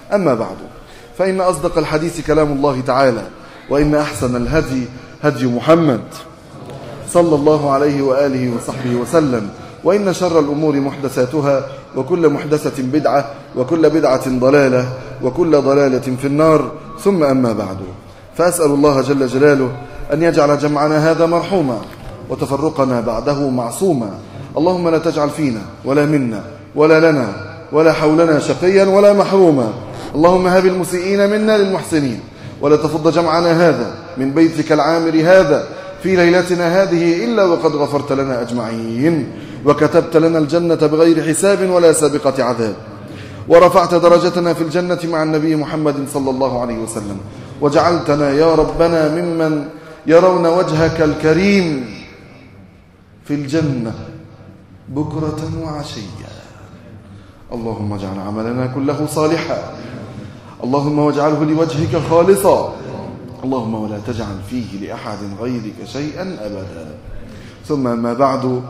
أما بعد فإن أصدق الحديث كلام الله تعالى وإن أحسن الهدي هدي محمد صلى الله عليه وآله وصحبه وسلم وإن شر الأمور محدثاتها وكل محدثة بدعة وكل بدعة ضلالة وكل ضلالة في النار ثم أما بعد فأسأل الله جل جلاله أن يجعل جمعنا هذا مرحوما وتفرقنا بعده معصوما اللهم لا تجعل فينا ولا منا ولا لنا ولا حولنا شقيا ولا محروما اللهم هب المسيئين منا للمحسنين ولا تفض جمعنا هذا من بيتك العامر هذا في ليلتنا هذه إلا وقد غفرت لنا أجمعين وكتبت لنا الجنة بغير حساب ولا سابقة عذاب ورفعت درجتنا في الجنة مع النبي محمد صلى الله عليه وسلم وجعلتنا يا ربنا ممن يرون وجهك الكريم في الجنة بكرة وعشيا اللهم اجعل عملنا كله صالحا اللهم واجعله لوجهك خالصا اللهم ولا تجعل فيه لأحد غيرك شيئا أبدا ثم ما بعد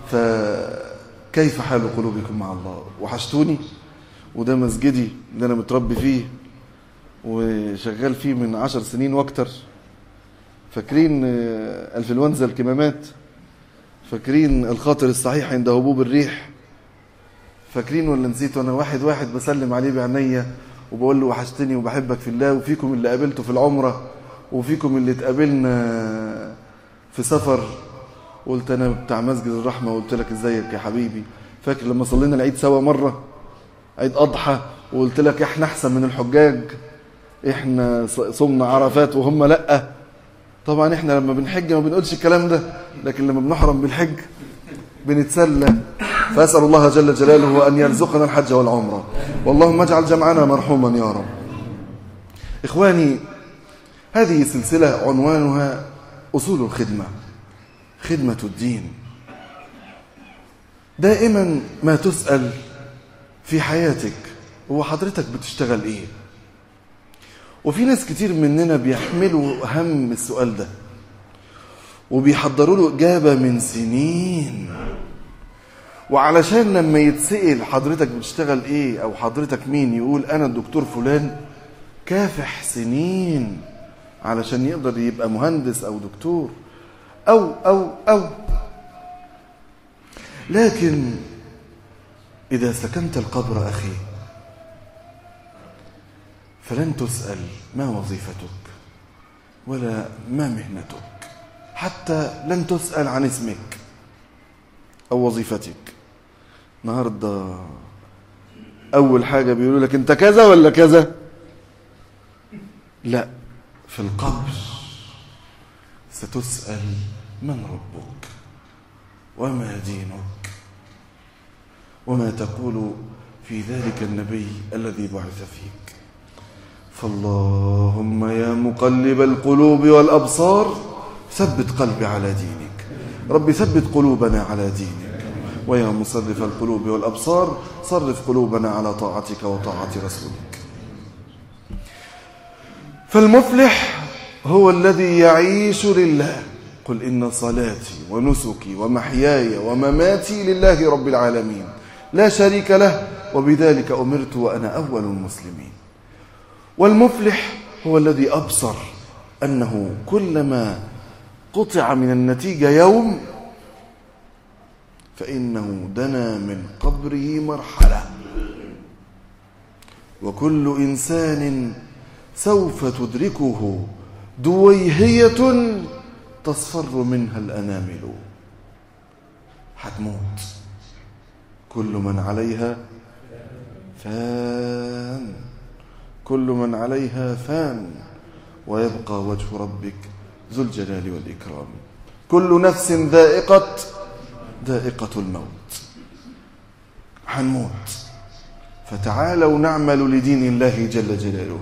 فكيف حال قلوبكم مع الله وحشتوني وده مسجدي اللي أنا متربي فيه وشغال فيه من عشر سنين واكتر فاكرين الفلونزا الكمامات فاكرين الخاطر الصحيح عند هبوب الريح فاكرين ولا نسيت وانا واحد واحد بسلم عليه بعينيا وبقول له وحشتني وبحبك في الله وفيكم اللي قابلته في العمره وفيكم اللي اتقابلنا في سفر قلت انا بتاع مسجد الرحمه وقلت لك ازيك يا حبيبي فاكر لما صلينا العيد سوا مره عيد اضحى وقلت لك احنا احسن من الحجاج احنا صمنا عرفات وهم لا طبعا احنا لما بنحج ما بنقولش الكلام ده لكن لما بنحرم بالحج بنتسلى فاسال الله جل جلاله ان يرزقنا الحج والعمره واللهم اجعل جمعنا مرحوما يا رب اخواني هذه سلسله عنوانها اصول الخدمه خدمه الدين دائما ما تسال في حياتك هو حضرتك بتشتغل ايه وفي ناس كتير مننا بيحملوا هم السؤال ده وبيحضروا له إجابة من سنين وعلشان لما يتسأل حضرتك بتشتغل إيه أو حضرتك مين يقول أنا الدكتور فلان كافح سنين علشان يقدر يبقى مهندس أو دكتور أو أو أو لكن إذا سكنت القبر أخي فلن تسأل ما وظيفتك ولا ما مهنتك حتى لن تسأل عن اسمك أو وظيفتك النهاردة أول حاجة بيقولوا لك أنت كذا ولا كذا لا في القبر ستسأل من ربك وما دينك وما تقول في ذلك النبي الذي بعث فيك فاللهم يا مقلب القلوب والأبصار ثبت قلبي على دينك رب ثبت قلوبنا على دينك ويا مصرف القلوب والأبصار صرف قلوبنا على طاعتك وطاعة رسولك فالمفلح هو الذي يعيش لله قل إن صلاتي ونسكي ومحياي ومماتي لله رب العالمين لا شريك له وبذلك أمرت وأنا أول المسلمين والمفلح هو الذي أبصر أنه كلما قطع من النتيجة يوم فإنه دنا من قبره مرحلة وكل إنسان سوف تدركه دويهية تصفر منها الأنامل هتموت كل من عليها فان كل من عليها فان ويبقى وجه ربك ذو الجلال والإكرام كل نفس ذائقة ذائقة الموت هنموت فتعالوا نعمل لدين الله جل جلاله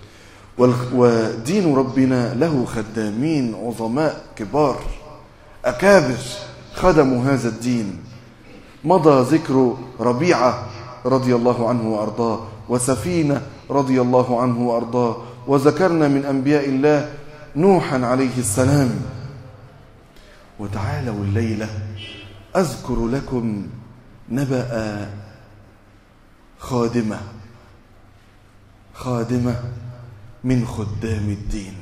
ودين ربنا له خدامين عظماء كبار أكابر خدموا هذا الدين مضى ذكر ربيعة رضي الله عنه وأرضاه وسفينة رضي الله عنه وأرضاه وذكرنا من أنبياء الله نوحا عليه السلام وتعالوا الليلة أذكر لكم نبأ خادمة خادمة من خدام الدين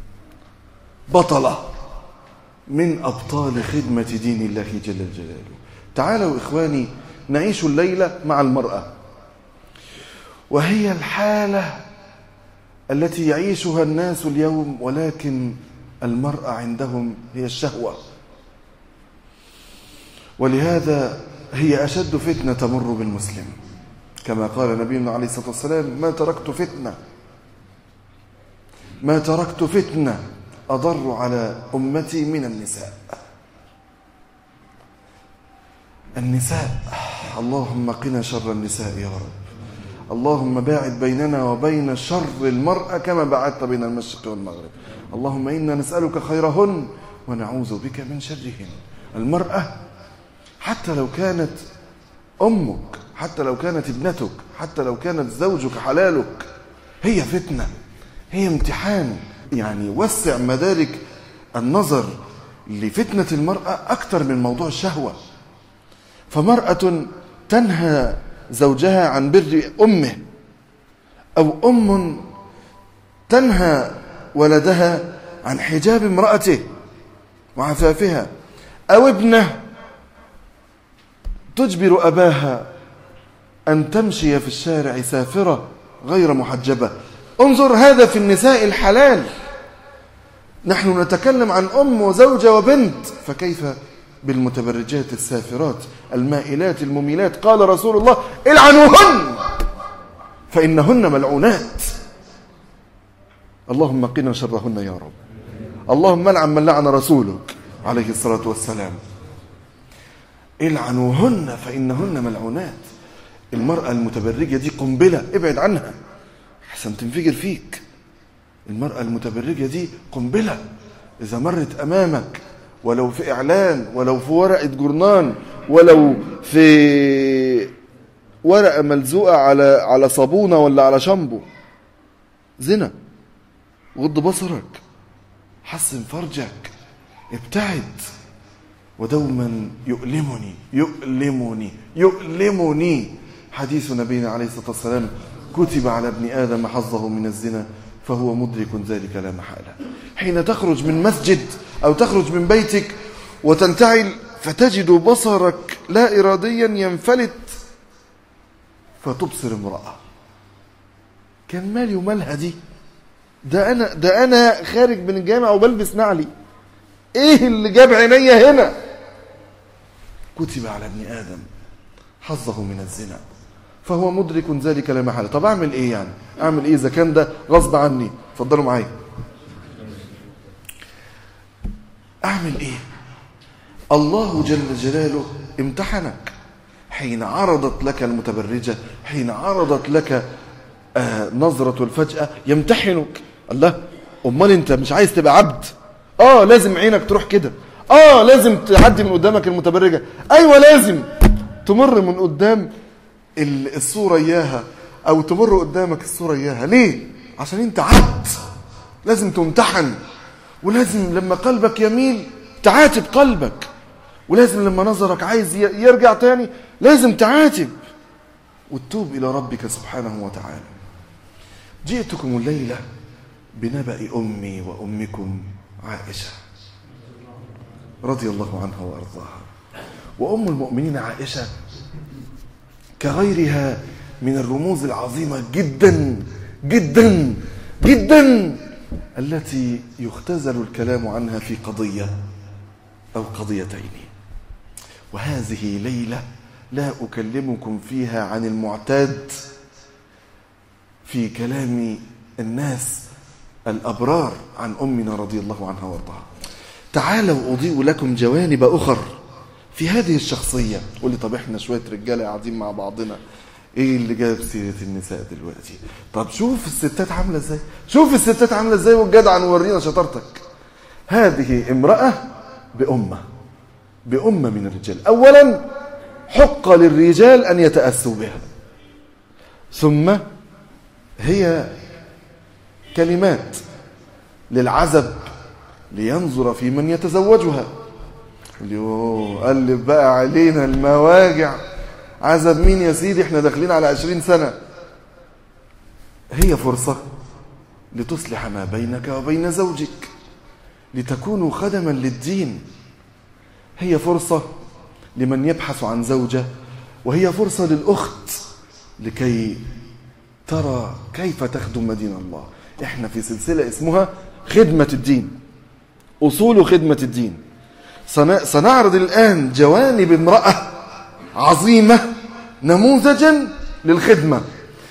بطلة من أبطال خدمة دين الله جل جلاله تعالوا إخواني نعيش الليلة مع المرأة وهي الحالة التي يعيشها الناس اليوم ولكن المرأة عندهم هي الشهوة ولهذا هي أشد فتنة تمر بالمسلم كما قال نبينا عليه الصلاة والسلام ما تركت فتنة ما تركت فتنة أضر على أمتي من النساء النساء اللهم قنا شر النساء يا رب اللهم باعد بيننا وبين شر المرأة كما بعدت بين المشرق والمغرب اللهم إنا نسألك خيرهن ونعوذ بك من شرهن المرأة حتى لو كانت أمك حتى لو كانت ابنتك حتى لو كانت زوجك حلالك هي فتنة هي امتحان يعني وسع مدارك النظر لفتنة المرأة أكثر من موضوع الشهوة فمرأة تنهى زوجها عن بر أمه أو أم تنهى ولدها عن حجاب امرأته وعفافها أو ابنه تجبر أباها أن تمشي في الشارع سافرة غير محجبة انظر هذا في النساء الحلال نحن نتكلم عن أم وزوجة وبنت فكيف بالمتبرجات السافرات المائلات المميلات قال رسول الله العنوهن فإنهن ملعونات اللهم قنا شرهن يا رب اللهم لعن من لعن رسولك عليه الصلاة والسلام العنوهن فإنهن ملعونات المرأة المتبرجة دي قنبلة ابعد عنها حسن تنفجر فيك المرأة المتبرجة دي قنبلة إذا مرت أمامك ولو في إعلان ولو في ورقة جورنان ولو في ورقة ملزوقة على على صابونة ولا على شامبو زنا غض بصرك حسن فرجك ابتعد ودوما يؤلمني يؤلمني يؤلمني حديث نبينا عليه الصلاة والسلام كتب على ابن آدم حظه من الزنا فهو مدرك ذلك لا محالة حين تخرج من مسجد أو تخرج من بيتك وتنتعل فتجد بصرك لا إراديا ينفلت فتبصر امرأة كان مالي ومالها دي ده أنا ده أنا خارج من الجامع وبلبس نعلي إيه اللي جاب عينيا هنا كتب على ابن آدم حظه من الزنا فهو مدرك ذلك لا محالة طب أعمل إيه يعني أعمل إيه إذا كان ده غصب عني اتفضلوا معايا أعمل إيه الله جل جلاله امتحنك حين عرضت لك المتبرجة حين عرضت لك آه نظرة الفجأة يمتحنك الله أمال أنت مش عايز تبقى عبد آه لازم عينك تروح كده آه لازم تعدي من قدامك المتبرجة أيوة لازم تمر من قدام الصورة إياها أو تمر قدامك الصورة إياها ليه؟ عشان أنت عبد لازم تمتحن ولازم لما قلبك يميل تعاتب قلبك ولازم لما نظرك عايز يرجع تاني لازم تعاتب وتتوب إلى ربك سبحانه وتعالى جئتكم الليلة بنبأ أمي وأمكم عائشة رضي الله عنها وأرضاها وأم المؤمنين عائشة كغيرها من الرموز العظيمة جدا جدا جدا التي يختزل الكلام عنها في قضية أو قضيتين وهذه ليلة لا أكلمكم فيها عن المعتاد في كلام الناس الأبرار عن أمنا رضي الله عنها وارضاها تعالوا أضيء لكم جوانب أخر في هذه الشخصية قول لي طب احنا شوية رجالة قاعدين مع بعضنا ايه اللي جاب سيرة النساء دلوقتي طب شوف الستات عاملة ازاي شوف الستات عاملة ازاي والجدع نورينا شطارتك هذه امرأة بأمة بأمة من الرجال أولا حق للرجال أن يتأسوا بها ثم هي كلمات للعزب لينظر في من يتزوجها اليوه قلب بقى علينا المواجع عزب مين يا سيدي احنا داخلين على عشرين سنة هي فرصة لتصلح ما بينك وبين زوجك لتكونوا خدما للدين هي فرصة لمن يبحث عن زوجة وهي فرصة للأخت لكي ترى كيف تخدم دين الله احنا في سلسلة اسمها خدمة الدين أصول خدمة الدين سنعرض الآن جوانب امرأة عظيمة نموذجا للخدمة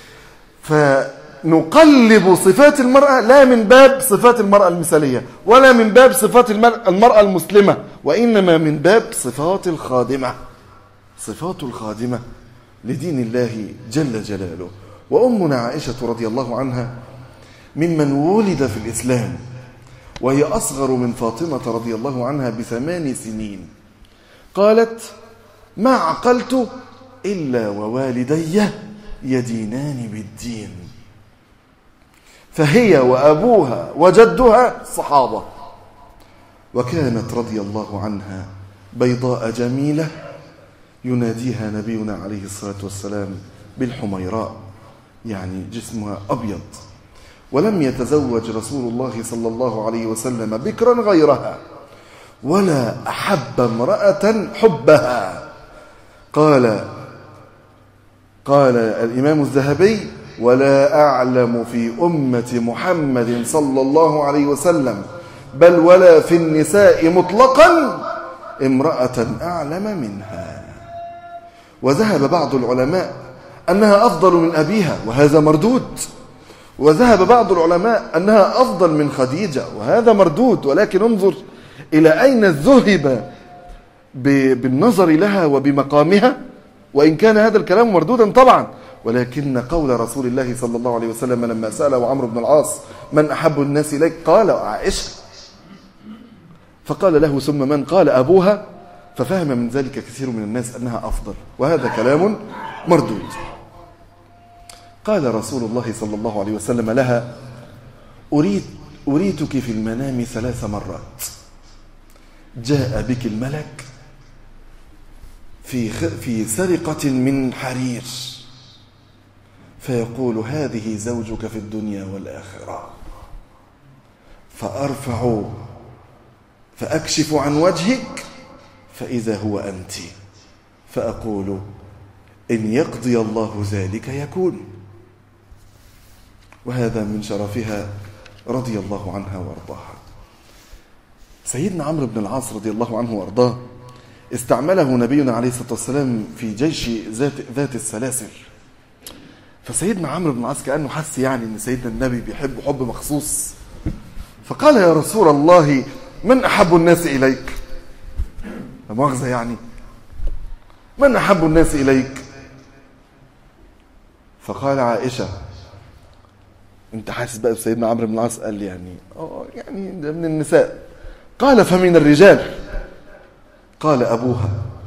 فنقلب صفات المرأة لا من باب صفات المرأة المثالية ولا من باب صفات المرأة المسلمة وإنما من باب صفات الخادمة صفات الخادمة لدين الله جل جلاله وأمنا عائشة رضي الله عنها ممن ولد في الإسلام وهي أصغر من فاطمة رضي الله عنها بثمان سنين قالت ما عقلت إلا ووالدي يدينان بالدين فهي وأبوها وجدها صحابة وكانت رضي الله عنها بيضاء جميلة يناديها نبينا عليه الصلاة والسلام بالحميراء يعني جسمها أبيض ولم يتزوج رسول الله صلى الله عليه وسلم بكرا غيرها ولا أحب امرأة حبها قال قال الإمام الذهبي ولا أعلم في أمة محمد صلى الله عليه وسلم بل ولا في النساء مطلقا امرأة أعلم منها وذهب بعض العلماء أنها أفضل من أبيها وهذا مردود وذهب بعض العلماء أنها أفضل من خديجة وهذا مردود ولكن انظر إلى أين ذهب بالنظر لها وبمقامها وإن كان هذا الكلام مردودا طبعا ولكن قول رسول الله صلى الله عليه وسلم لما سأله عمرو بن العاص من أحب الناس إليك قال عائشة فقال له ثم من قال أبوها ففهم من ذلك كثير من الناس أنها أفضل وهذا كلام مردود قال رسول الله صلى الله عليه وسلم لها أريد أريتك في المنام ثلاث مرات جاء بك الملك في في سرقة من حرير فيقول هذه زوجك في الدنيا والآخرة فأرفع فأكشف عن وجهك فإذا هو أنت فأقول إن يقضي الله ذلك يكون وهذا من شرفها رضي الله عنها وارضاها سيدنا عمرو بن العاص رضي الله عنه وارضاه استعمله نبينا عليه الصلاه والسلام في جيش ذات ذات السلاسل فسيدنا عمرو بن العاص كانه حس يعني ان سيدنا النبي بيحب حب مخصوص فقال يا رسول الله من احب الناس اليك مؤاخذه يعني من احب الناس اليك فقال عائشه انت حاسس بقى بسيدنا عمرو بن العاص قال لي يعني اه يعني ده من النساء قال فمن الرجال قال ابوها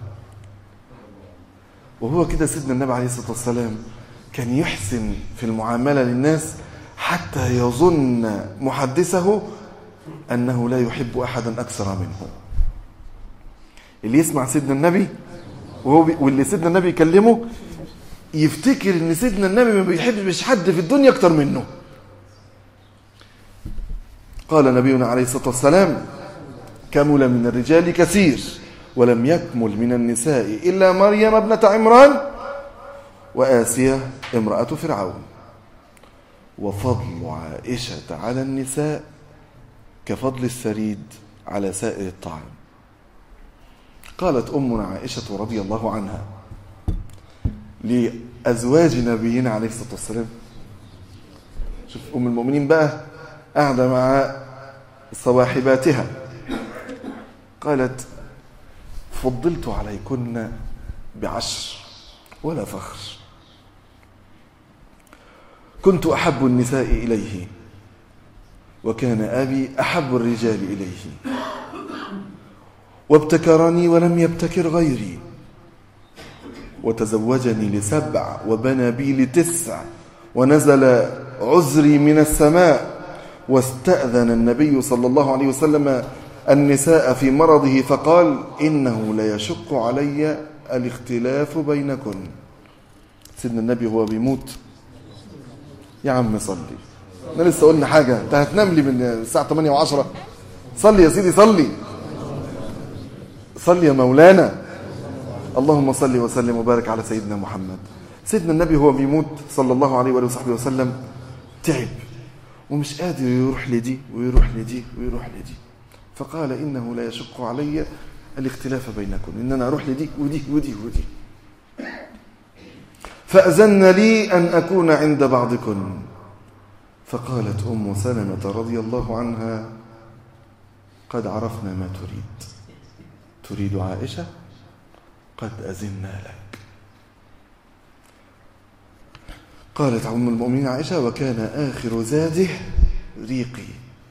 وهو كده سيدنا النبي عليه الصلاه والسلام كان يحسن في المعامله للناس حتى يظن محدثه انه لا يحب احدا اكثر منه اللي يسمع سيدنا النبي وهو واللي سيدنا النبي يكلمه يفتكر ان سيدنا النبي ما بيحبش حد في الدنيا اكتر منه قال نبينا عليه الصلاة والسلام كمل من الرجال كثير ولم يكمل من النساء إلا مريم ابنة عمران وآسية امرأة فرعون وفضل عائشة على النساء كفضل السريد على سائر الطعام قالت أمنا عائشة رضي الله عنها لأزواج نبينا عليه الصلاة والسلام شوف أم المؤمنين بقى قاعدة مع صواحباتها قالت فضلت عليكن بعشر ولا فخر كنت أحب النساء إليه وكان أبي أحب الرجال إليه وابتكرني ولم يبتكر غيري وتزوجني لسبع وبنى بي لتسع ونزل عذري من السماء واستأذن النبي صلى الله عليه وسلم النساء في مرضه فقال إنه لا يشق علي الاختلاف بينكن سيدنا النبي هو بيموت يا عم صلي احنا لسه قلنا حاجة انت هتنام لي من الساعة 8 و10 صلي يا سيدي صلي صلي يا مولانا اللهم صل وسلم وبارك على سيدنا محمد سيدنا النبي هو بيموت صلى الله عليه وآله وصحبه وسلم تعب ومش قادر يروح لدي ويروح لدي ويروح لدي فقال إنه لا يشق علي الاختلاف بينكم إن أنا أروح لدي ودي ودي ودي فأذن لي أن أكون عند بعضكم فقالت أم سلمة رضي الله عنها قد عرفنا ما تريد تريد عائشة قد أذنا لك قالت أم المؤمنين عائشة وكان آخر زاده ريقي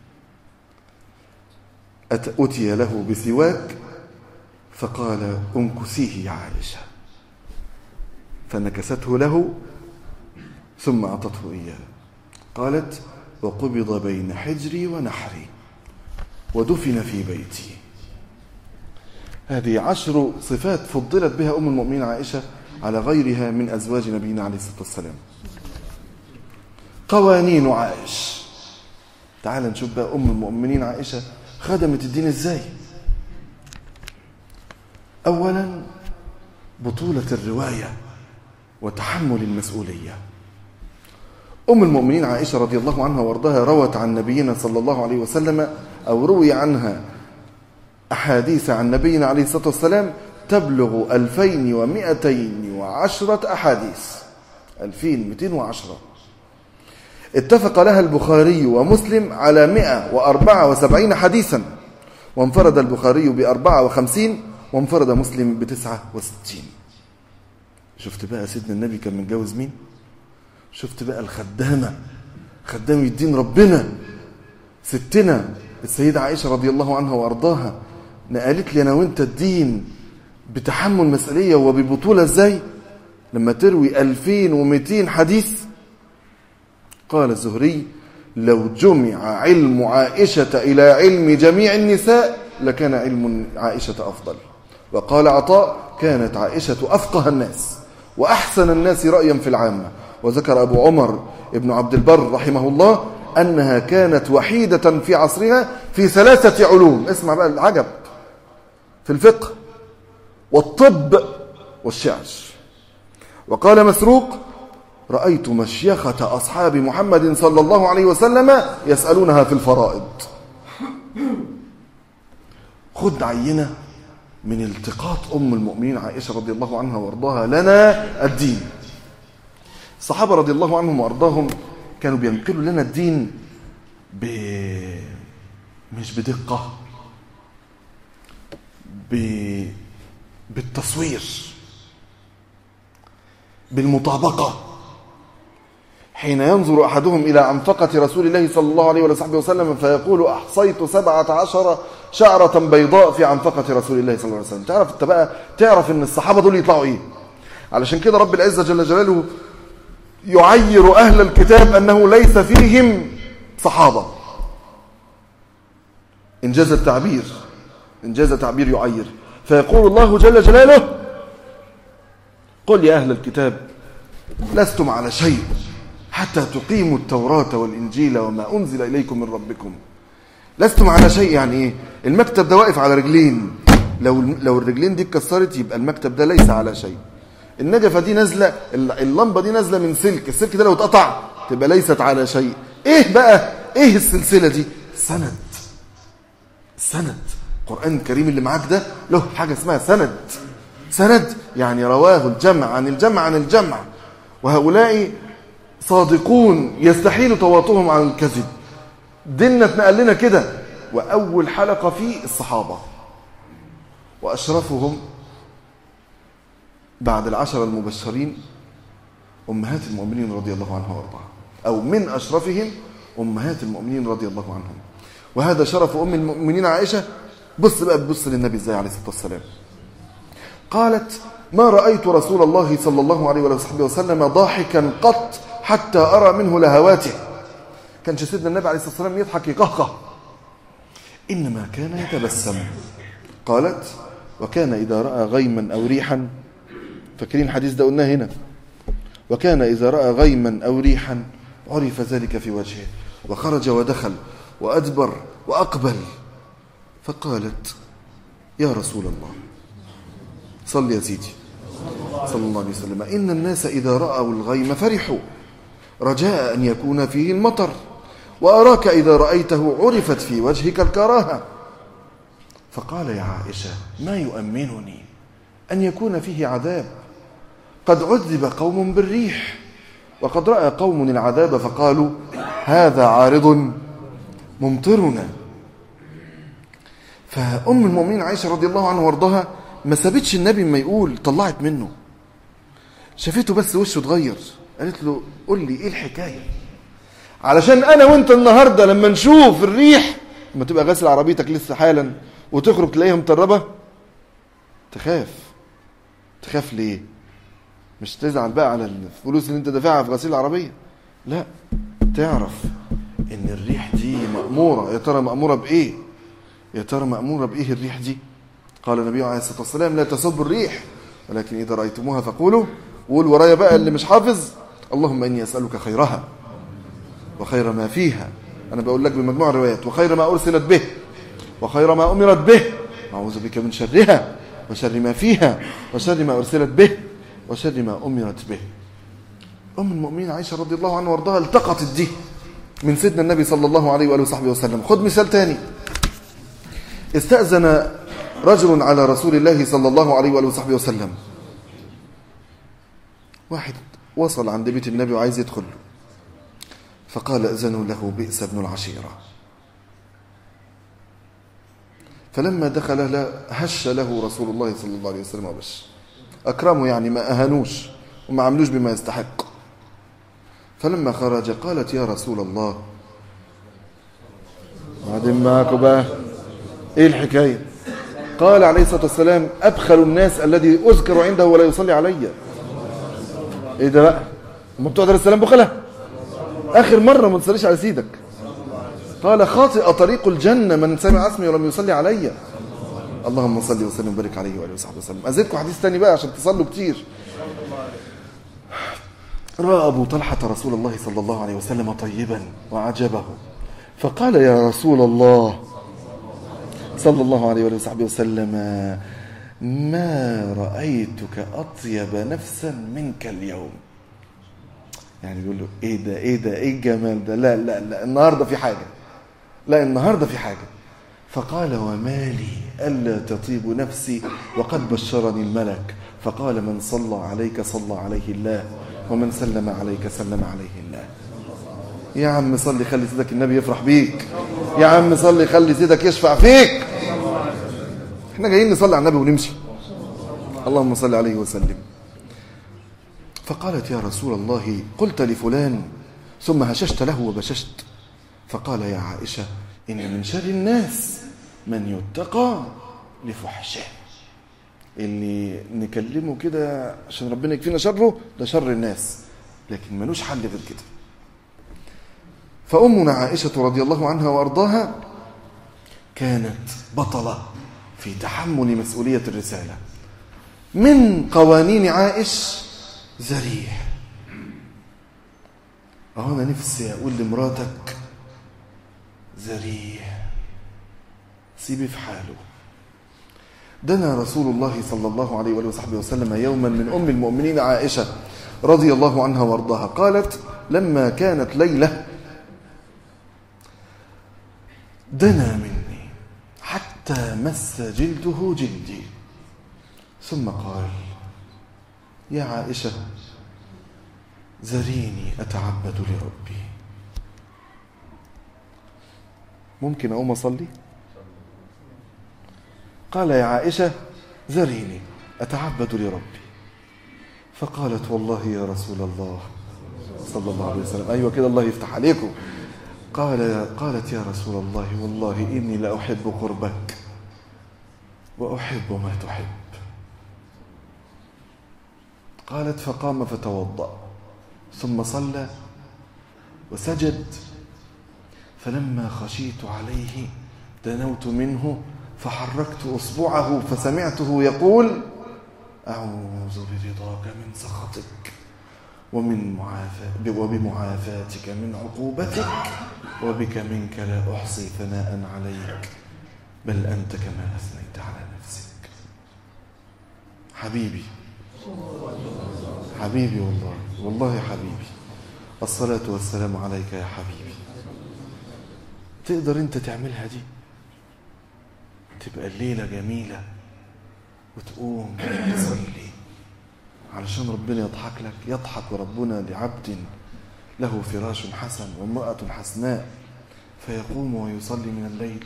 أتي له بسواك فقال انكسيه يا عائشة فنكسته له ثم أعطته إياه قالت وقبض بين حجري ونحري ودفن في بيتي هذه عشر صفات فضلت بها أم المؤمنين عائشة على غيرها من أزواج نبينا عليه الصلاة والسلام قوانين عائش تعال نشوف بقى أم المؤمنين عائشة خدمت الدين إزاي أولا بطولة الرواية وتحمل المسؤولية أم المؤمنين عائشة رضي الله عنها وارضاها روت عن نبينا صلى الله عليه وسلم أو روي عنها أحاديث عن نبينا عليه الصلاة والسلام تبلغ 2210 أحاديث 2210 اتفق لها البخاري ومسلم على 174 حديثا وانفرد البخاري ب 54 وانفرد مسلم ب 69 شفت بقى سيدنا النبي كان متجوز مين شفت بقى الخدامة خدامة الدين ربنا ستنا السيدة عائشة رضي الله عنها وأرضاها نقلت لي أنا وأنت الدين بتحمل مسؤولية وببطولة إزاي لما تروي 2200 حديث قال الزهري لو جمع علم عائشة إلى علم جميع النساء لكان علم عائشة أفضل وقال عطاء كانت عائشة أفقه الناس وأحسن الناس رأيا في العامة وذكر أبو عمر ابن عبد البر رحمه الله أنها كانت وحيدة في عصرها في ثلاثة علوم اسمع بقى العجب في الفقه والطب والشعر وقال مسروق رأيت مشيخة أصحاب محمد صلى الله عليه وسلم يسألونها في الفرائض خد عينة من التقاط أم المؤمنين عائشة رضي الله عنها وارضاها لنا الدين الصحابة رضي الله عنهم وارضاهم كانوا بينقلوا لنا الدين ب... مش بدقة ب... بالتصوير بالمطابقة حين ينظر أحدهم إلى عنفقة رسول الله صلى الله عليه وصحبه وسلم فيقول أحصيت سبعة عشر شعرة بيضاء في عنفقة رسول الله صلى الله عليه وسلم تعرف انت بقى تعرف ان الصحابة دول يطلعوا ايه علشان كده رب العزة جل جلاله يعير أهل الكتاب أنه ليس فيهم صحابة إنجاز التعبير إنجاز تعبير يعير فيقول الله جل جلاله قل يا أهل الكتاب لستم على شيء حتى تقيموا التوراة والإنجيل وما أنزل إليكم من ربكم لستم على شيء يعني إيه المكتب ده واقف على رجلين لو لو الرجلين دي اتكسرت يبقى المكتب ده ليس على شيء النجفة دي نازلة اللمبة دي نازلة من سلك السلك ده لو اتقطع تبقى ليست على شيء ايه بقى ايه السلسلة دي سند سند القرآن الكريم اللي معاك ده له حاجة اسمها سند سند يعني رواه الجمع عن الجمع عن الجمع وهؤلاء صادقون يستحيل تواطؤهم عن الكذب ديننا اتنقل لنا كده وأول حلقة فيه الصحابة وأشرفهم بعد العشر المبشرين أمهات المؤمنين رضي الله عنها وارضاها أو من أشرفهم أمهات المؤمنين رضي الله عنهم وهذا شرف أم المؤمنين عائشة بص بقى بص للنبي ازاي عليه الصلاة والسلام قالت ما رأيت رسول الله صلى الله عليه وصحبه وسلم ضاحكا قط حتى أرى منه لهواته كانش سيدنا النبي عليه الصلاة والسلام يضحك يقهقه إنما كان يتبسم قالت وكان إذا رأى غيما أو ريحا فاكرين الحديث ده قلناه هنا وكان إذا رأى غيما أو ريحا عرف ذلك في وجهه وخرج ودخل وأدبر وأقبل فقالت يا رسول الله صل يا سيدي صلى الله عليه وسلم إن الناس إذا رأوا الغيم فرحوا رجاء أن يكون فيه المطر وأراك إذا رأيته عرفت في وجهك الكراهة فقال يا عائشة ما يؤمنني أن يكون فيه عذاب قد عذب قوم بالريح وقد رأى قوم العذاب فقالوا هذا عارض ممطرنا فأم المؤمنين عائشة رضي الله عنها وارضاها ما سابتش النبي ما يقول طلعت منه شافته بس وشه اتغير قالت له قول لي ايه الحكايه علشان انا وانت النهارده لما نشوف الريح لما تبقى غاسل عربيتك لسه حالا وتخرج تلاقيها مطربه تخاف تخاف ليه مش تزعل بقى على الفلوس اللي انت دافعها في غسيل العربيه لا تعرف ان الريح دي مأمورة يا ترى مأمورة بايه يا ترى مأمورة بايه الريح دي قال النبي عليه الصلاة والسلام لا تسبوا الريح ولكن إذا رأيتموها فقولوا وقول ورايا بقى اللي مش حافظ اللهم إني أسألك خيرها وخير ما فيها أنا بقول لك بمجموع الروايات وخير ما أرسلت به وخير ما أمرت به أعوذ بك من شرها وشر ما فيها وشر ما أرسلت به وشر ما أمرت به أم المؤمنين عائشة رضي الله عنها وارضاها التقطت دي من سيدنا النبي صلى الله عليه وآله وصحبه وسلم خذ مثال تاني استأذن رجل على رسول الله صلى الله عليه وآله وصحبه وسلم واحد وصل عند بيت النبي وعايز يدخل فقال أذنوا له بئس ابن العشيرة فلما دخل لا هش له رسول الله صلى الله عليه وسلم وبش أكرمه يعني ما أهانوش وما عملوش بما يستحق فلما خرج قالت يا رسول الله بعدين معكم بقى ايه الحكايه قال عليه الصلاه والسلام ابخل الناس الذي اذكر عنده ولا يصلي علي ايه ده بقى هم بتوع دار السلام بخله اخر مره ما تصليش على سيدك قال خاطئ طريق الجنه من سمع اسمي ولم يصلي علي اللهم صل وسلم وبارك عليه واله وصحبه وسلم ازيدكم حديث تاني بقى عشان تصلوا كتير راى ابو طلحه رسول الله صلى الله عليه وسلم طيبا وعجبه فقال يا رسول الله صلى الله عليه وآله وصحبه وسلم ما رأيتك أطيب نفسا منك اليوم يعني بيقول له ايه ده ايه ده ايه الجمال ده لا لا لا النهارده في حاجه لا النهارده في حاجه فقال وما لي الا تطيب نفسي وقد بشرني الملك فقال من صلى عليك صلى عليه الله ومن سلم عليك سلم عليه الله يا عم صلي خلي سيدك النبي يفرح بيك يا عم صلي خلي سيدك يشفع فيك احنا جايين نصلي على النبي ونمشي اللهم صل عليه وسلم فقالت يا رسول الله قلت لفلان ثم هششت له وبششت فقال يا عائشة إن من شر الناس من يتقى لفحشه اللي نكلمه كده عشان ربنا يكفينا شره ده شر الناس لكن ملوش حل غير كده فأمنا عائشة رضي الله عنها وأرضاها كانت بطلة في تحمل مسؤولية الرسالة من قوانين عائش زريح أهو أنا نفسي أقول لمراتك زريح سيبي في حاله دنا رسول الله صلى الله عليه وآله وصحبه وسلم يوما من أم المؤمنين عائشة رضي الله عنها وارضاها قالت لما كانت ليلة دنا مني حتى مس جلده جلدي ثم قال يا عائشة زريني أتعبد لربي ممكن أقوم أصلي قال يا عائشة زريني أتعبد لربي فقالت والله يا رسول الله صلى الله عليه وسلم أيوة كده الله يفتح عليكم قال قالت يا رسول الله والله إني لأحب قربك وأحب ما تحب قالت فقام فتوضأ ثم صلى وسجد فلما خشيت عليه دنوت منه فحركت اصبعه فسمعته يقول اعوذ برضاك من سخطك ومن معافاة وبمعافاتك من عقوبتك وبك منك لا أحصي ثناء عليك بل أنت كما أثنيت على نفسك حبيبي حبيبي والله والله حبيبي الصلاة والسلام عليك يا حبيبي تقدر انت تعملها دي تبقى الليلة جميلة وتقوم تصلي علشان ربنا يضحك لك يضحك ربنا لعبد له فراش حسن وامرأة حسناء فيقوم ويصلي من الليل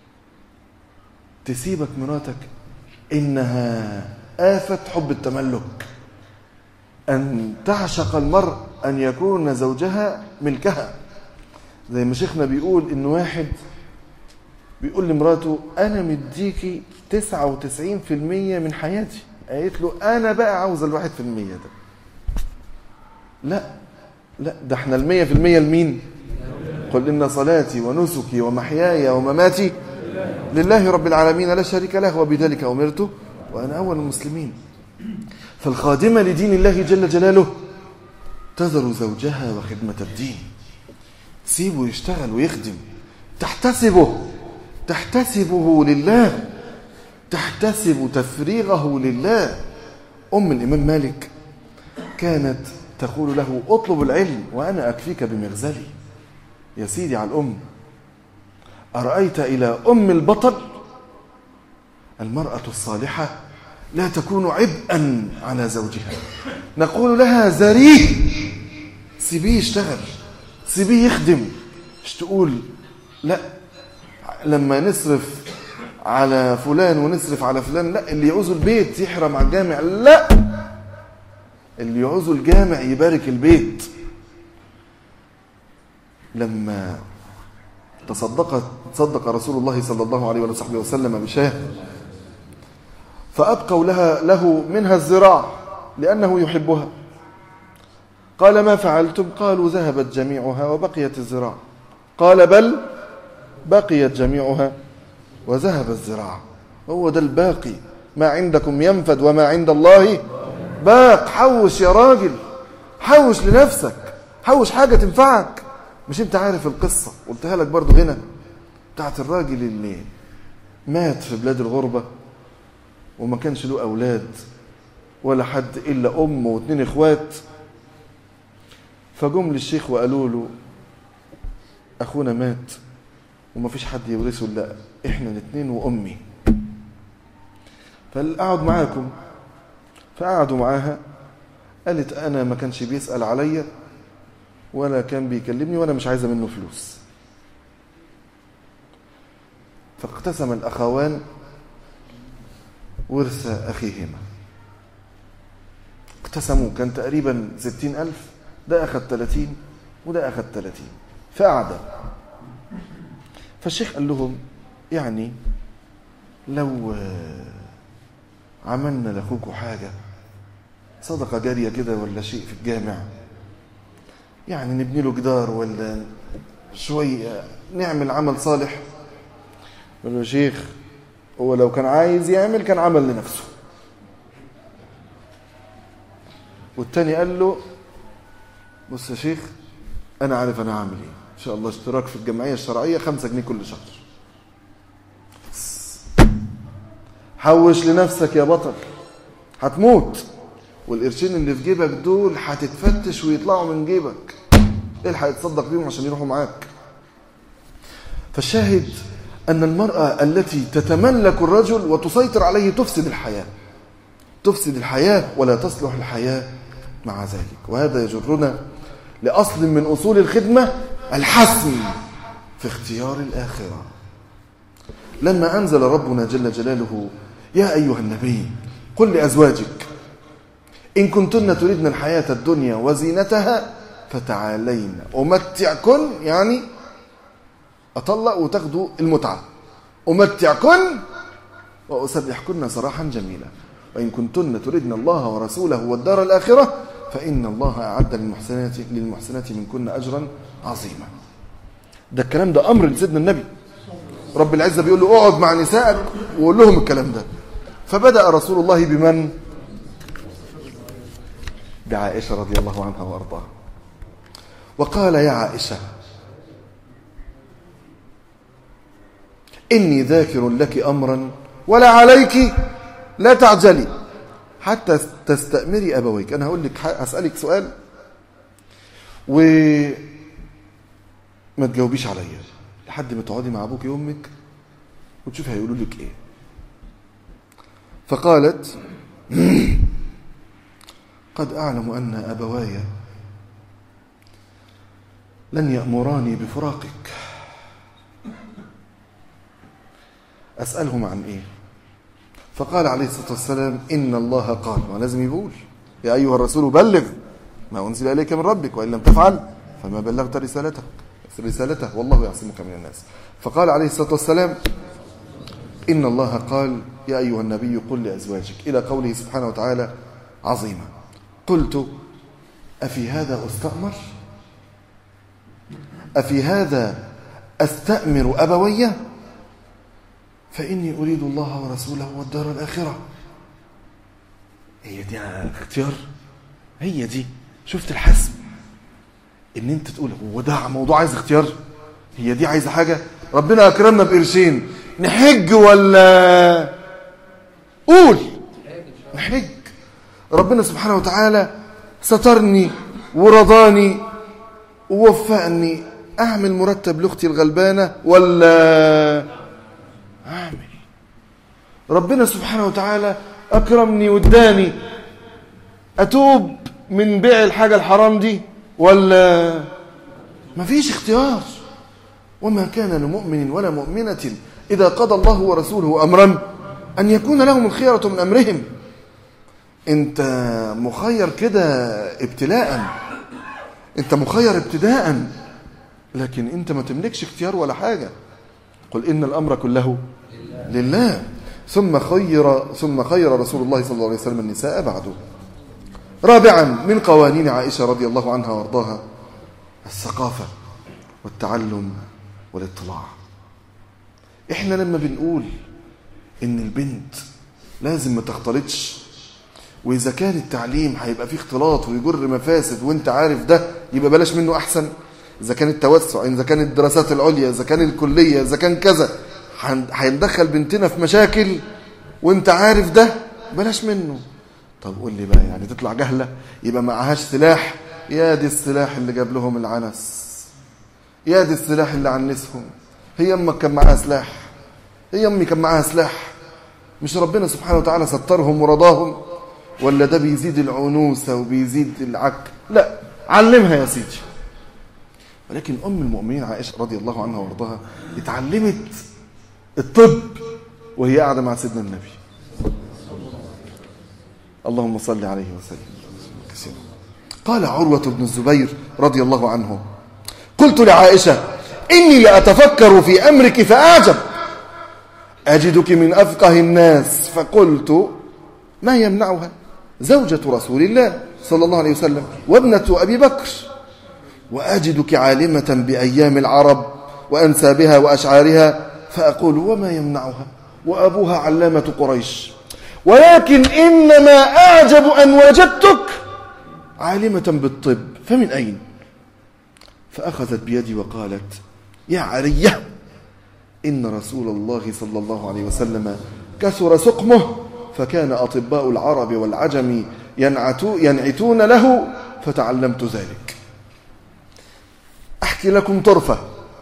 تسيبك مراتك إنها آفة حب التملك أن تعشق المرء أن يكون زوجها ملكها زي ما شيخنا بيقول إن واحد بيقول لمراته أنا مديكي 99% من حياتي قالت له أنا بقى عاوز الواحد في المية ده لا لا ده احنا المية في المية لمين قل إن صلاتي ونسكي ومحياي ومماتي لله رب العالمين لا شريك له وبذلك أمرت وأنا أول المسلمين فالخادمة لدين الله جل جلاله تذر زوجها وخدمة الدين سيبه يشتغل ويخدم تحتسبه تحتسبه لله تحتسب تفريغه لله أم الإمام مالك كانت تقول له اطلب العلم وأنا أكفيك بمغزلي يا سيدي على الأم أرأيت إلى أم البطل المرأة الصالحة لا تكون عبئا على زوجها نقول لها زريه سيبيه يشتغل سيبيه يخدم مش تقول لا لما نصرف على فلان ونصرف على فلان لا اللي يعوزه البيت يحرم على الجامع لا اللي يعوزه الجامع يبارك البيت لما تصدق تصدق رسول الله صلى الله عليه وصحبه وسلم بشاه فأبقوا لها له منها الزراع لأنه يحبها قال ما فعلتم قالوا ذهبت جميعها وبقيت الزراع قال بل بقيت جميعها وذهب الزراع هو ده الباقي ما عندكم ينفد وما عند الله باق حوش يا راجل حوش لنفسك حوش حاجة تنفعك مش انت عارف القصة قلتها لك برضو هنا بتاعت الراجل اللي مات في بلاد الغربة وما كانش له أولاد ولا حد إلا أم واثنين إخوات فجم للشيخ وقالوا له أخونا مات وما فيش حد يورثه إلا إحنا الاثنين وأمي فقعد معاكم فقعدوا معاها قالت أنا ما كانش بيسأل عليا ولا كان بيكلمني وأنا مش عايزة منه فلوس فاقتسم الأخوان ورث أخيهما اقتسموا كان تقريبا ستين ألف ده أخذ ثلاثين وده أخذ ثلاثين فقعد فالشيخ قال لهم يعني لو عملنا لأخوكم حاجة صدقة جارية كده ولا شيء في الجامع يعني نبني له جدار ولا شوية نعمل عمل صالح قال له يا شيخ هو لو كان عايز يعمل كان عمل لنفسه والتاني قال له بص يا شيخ انا عارف انا هعمل ايه ان شاء الله اشتراك في الجمعيه الشرعيه خمسة جنيه كل شهر حوش لنفسك يا بطل هتموت والقرشين اللي في جيبك دول هتتفتش ويطلعوا من جيبك الحق يتصدق بيهم عشان يروحوا معاك فالشاهد أن المرأة التي تتملك الرجل وتسيطر عليه تفسد الحياة تفسد الحياة ولا تصلح الحياة مع ذلك وهذا يجرنا لأصل من أصول الخدمة الحسم في اختيار الآخرة لما أنزل ربنا جل جلاله يا أيها النبي قل لأزواجك إن كنتن تريدن الحياة الدنيا وزينتها فتعالين أمتعكن يعني أطلق وتاخدوا المتعة أمتعكن وأسرحكن سراحا جميلا وإن كنتن تردن الله ورسوله والدار الآخرة فإن الله أعد للمحسنات للمحسنات منكن أجرا عظيما ده الكلام ده أمر لسيدنا النبي رب العزة بيقول له اقعد مع نسائك وقول لهم الكلام ده فبدأ رسول الله بمن بعائشة رضي الله عنها وأرضاها وقال يا عائشة إني ذاكر لك أمرا ولا عليك لا تعجلي حتى تستأمري أبويك أنا هقول لك هسألك سؤال وما تجاوبيش عليا لحد ما تقعدي مع أبوك وأمك وتشوفي هيقولوا لك إيه فقالت قد أعلم أن أبواي لن يأمراني بفراقك أسألهم عن إيه فقال عليه الصلاة والسلام إن الله قال ولازم يقول يا أيها الرسول بلغ ما أنزل إليك من ربك وإن لم تفعل فما بلغت رسالته رسالته والله يعصمك من الناس فقال عليه الصلاة والسلام إن الله قال يا أيها النبي قل لأزواجك إلى قوله سبحانه وتعالى عظيما قلت أفي هذا أستأمر أفي هذا أستأمر أبوي فإني أريد الله ورسوله والدار الآخرة هي دي اختيار هي دي شفت الحسم ان انت تقول هو ده موضوع عايز اختيار هي دي عايزه حاجه ربنا اكرمنا بقرشين نحج ولا قول نحج ربنا سبحانه وتعالى سترني ورضاني ووفقني اعمل مرتب لاختي الغلبانه ولا اعمل ربنا سبحانه وتعالى اكرمني واداني اتوب من بيع الحاجه الحرام دي ولا مفيش اختيار وما كان لمؤمن ولا مؤمنه اذا قضى الله ورسوله امرا ان يكون لهم الخيره من امرهم انت مخير كده ابتلاء انت مخير ابتداء لكن انت ما تملكش اختيار ولا حاجه قل ان الامر كله لله ثم خير ثم خير رسول الله صلى الله عليه وسلم النساء بعده رابعا من قوانين عائشه رضي الله عنها وارضاها الثقافه والتعلم والاطلاع احنا لما بنقول ان البنت لازم ما تختلطش واذا كان التعليم هيبقى فيه اختلاط ويجر مفاسد وانت عارف ده يبقى بلاش منه احسن اذا كان التوسع اذا كان الدراسات العليا اذا كان الكليه اذا كان كذا هندخل بنتنا في مشاكل وانت عارف ده بلاش منه طب قول لي بقى يعني تطلع جهله يبقى معهاش سلاح يا دي السلاح اللي جاب لهم العنس يا دي السلاح اللي عنسهم هي امك كان معاها سلاح هي امي كان معاها سلاح مش ربنا سبحانه وتعالى سترهم ورضاهم ولا ده بيزيد العنوسة وبيزيد العك لا علمها يا سيدي ولكن أم المؤمنين عائشة رضي الله عنها وارضاها اتعلمت الطب وهي قاعدة مع سيدنا النبي اللهم صل عليه وسلم كثيرا قال عروة بن الزبير رضي الله عنه قلت لعائشة إني لأتفكر في أمرك فأعجب أجدك من أفقه الناس فقلت ما يمنعها زوجة رسول الله صلى الله عليه وسلم وابنة أبي بكر وأجدك عالمة بأيام العرب وأنسابها وأشعارها فأقول وما يمنعها وأبوها علامة قريش ولكن إنما أعجب أن وجدتك عالمة بالطب فمن أين فأخذت بيدي وقالت يا عرية إن رسول الله صلى الله عليه وسلم كثر سقمه فكان أطباء العرب والعجم ينعتون له فتعلمت ذلك أحكي لكم طرفة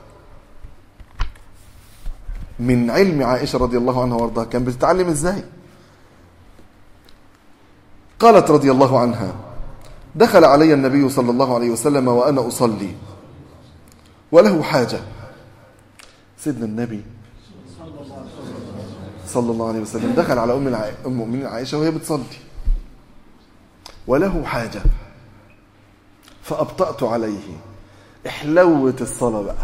من علم عائشة رضي الله عنها وارضاها كان بتتعلم ازاي قالت رضي الله عنها دخل علي النبي صلى الله عليه وسلم وأنا أصلي وله حاجة سيدنا النبي صلى الله عليه وسلم دخل على أم المؤمنين عائشة وهي بتصلي وله حاجة فأبطأت عليه احلوت الصلاة بقى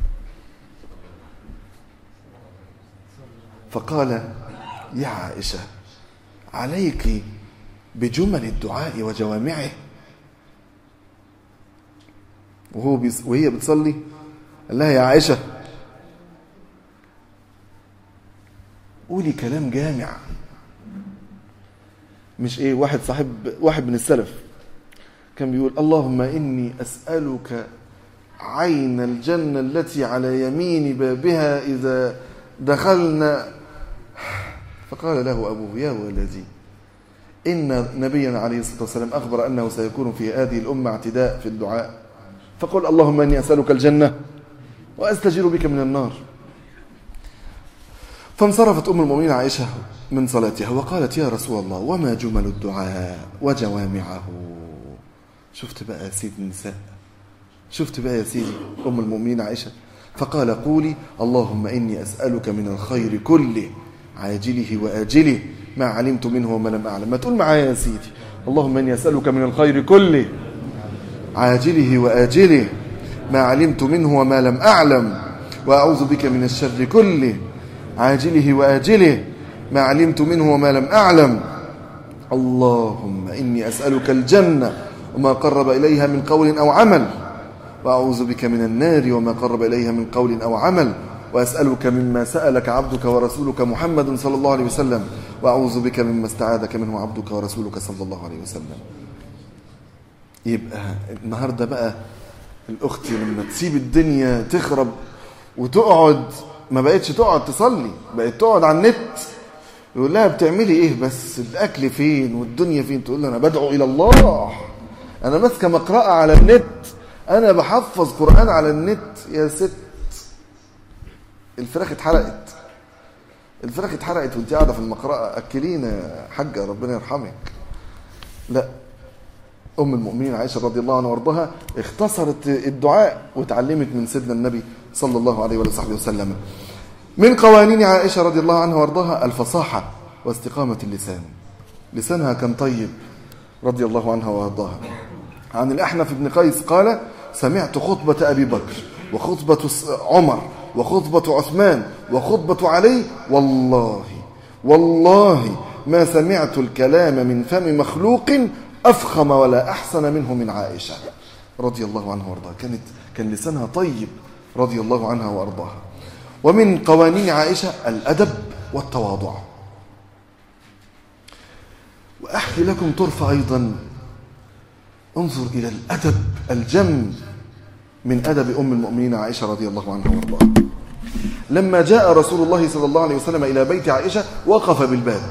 فقال يا عائشة عليك بجمل الدعاء وجوامعه وهو بيص... وهي بتصلي قال لها يا عائشة قولي كلام جامع مش ايه واحد صاحب واحد من السلف كان بيقول اللهم إني أسألك عين الجنة التي على يمين بابها إذا دخلنا فقال له أبوه يا ولدي إن نبينا عليه الصلاة والسلام أخبر أنه سيكون في هذه الأمة اعتداء في الدعاء فقل اللهم إني أسألك الجنة وأستجير بك من النار فانصرفت أم المؤمنين عائشة من صلاتها وقالت يا رسول الله وما جمل الدعاء وجوامعه شفت بقى يا سيد النساء شفت بقى يا سيدي أم المؤمنين عائشة فقال قولي اللهم إني أسألك من الخير كله عاجله وآجله ما علمت منه وما لم أعلم ما تقول معايا يا سيدي اللهم إني أسألك من الخير كله عاجله وآجله ما علمت منه وما لم أعلم وأعوذ بك من الشر كله عاجله وآجله ما علمت منه وما لم أعلم اللهم إني أسألك الجنة وما قرب إليها من قول أو عمل وأعوذ بك من النار وما قرب إليها من قول أو عمل وأسألك مما سألك عبدك ورسولك محمد صلى الله عليه وسلم وأعوذ بك مما استعاذك منه عبدك ورسولك صلى الله عليه وسلم يبقى النهاردة بقى الأخت لما تسيب الدنيا تخرب وتقعد ما بقتش تقعد تصلي بقت تقعد على النت يقول لها بتعملي ايه بس الاكل فين والدنيا فين تقول له انا بدعو الى الله انا ماسكه مقرأة على النت انا بحفظ قرآن على النت يا ست الفراخ اتحرقت الفراخ اتحرقت وانت قاعده في المقرأة اكلينا يا حاجه ربنا يرحمك لا ام المؤمنين عائشه رضي الله عنها وارضاها اختصرت الدعاء وتعلمت من سيدنا النبي صلى الله عليه وصحبه وسلم من قوانين عائشه رضي الله عنها وارضاها الفصاحه واستقامه اللسان لسانها كان طيب رضي الله عنها وارضاها عن الاحنف بن قيس قال سمعت خطبه ابي بكر وخطبه عمر وخطبة عثمان وخطبة علي والله والله ما سمعت الكلام من فم مخلوق أفخم ولا أحسن منه من عائشة رضي الله عنها وارضاها كانت كان لسانها طيب رضي الله عنها وارضاها ومن قوانين عائشة الأدب والتواضع وأحكي لكم طرف أيضا انظر إلى الأدب الجم من أدب أم المؤمنين عائشة رضي الله عنها وارضاها لما جاء رسول الله صلى الله عليه وسلم إلى بيت عائشة وقف بالباب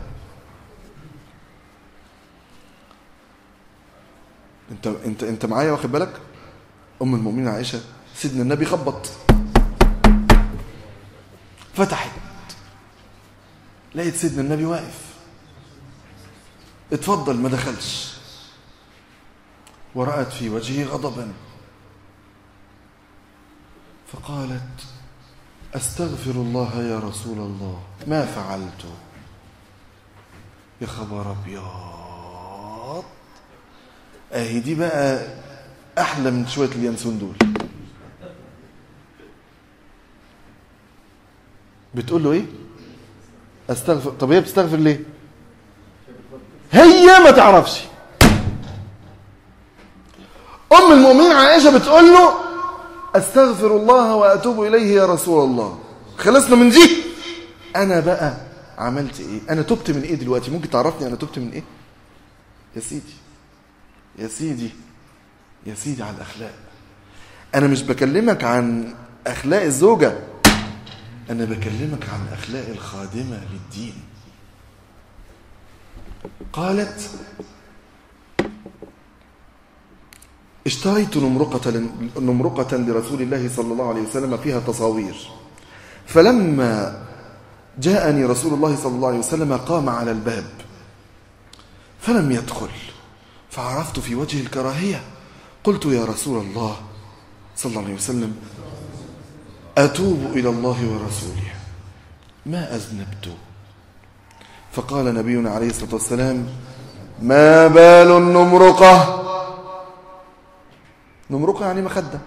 انت انت انت معايا واخد بالك ام المؤمنين عائشه سيدنا النبي خبط فتحت لقيت سيدنا النبي واقف اتفضل ما دخلش ورأت في وجهه غضبا فقالت استغفر الله يا رسول الله ما فعلت يا خبر ابيض اهي دي بقى احلى من شويه اليانسون دول بتقول له ايه استغفر طب هي بتستغفر ليه هي ما تعرفش ام المؤمنين عائشه بتقول له استغفر الله واتوب اليه يا رسول الله خلصنا من دي انا بقى عملت ايه انا تبت من ايه دلوقتي ممكن تعرفني انا تبت من ايه يا سيدي يا سيدي يا سيدي على الاخلاق انا مش بكلمك عن اخلاق الزوجه انا بكلمك عن اخلاق الخادمه للدين قالت اشتريت نمرقة نمرقة لرسول الله صلى الله عليه وسلم فيها تصاوير فلما جاءني رسول الله صلى الله عليه وسلم قام على الباب فلم يدخل فعرفت في وجه الكراهية قلت يا رسول الله صلى الله عليه وسلم أتوب إلى الله ورسوله ما أذنبت فقال نبينا عليه الصلاة والسلام ما بال النمرقة نمرقة يعني مخدة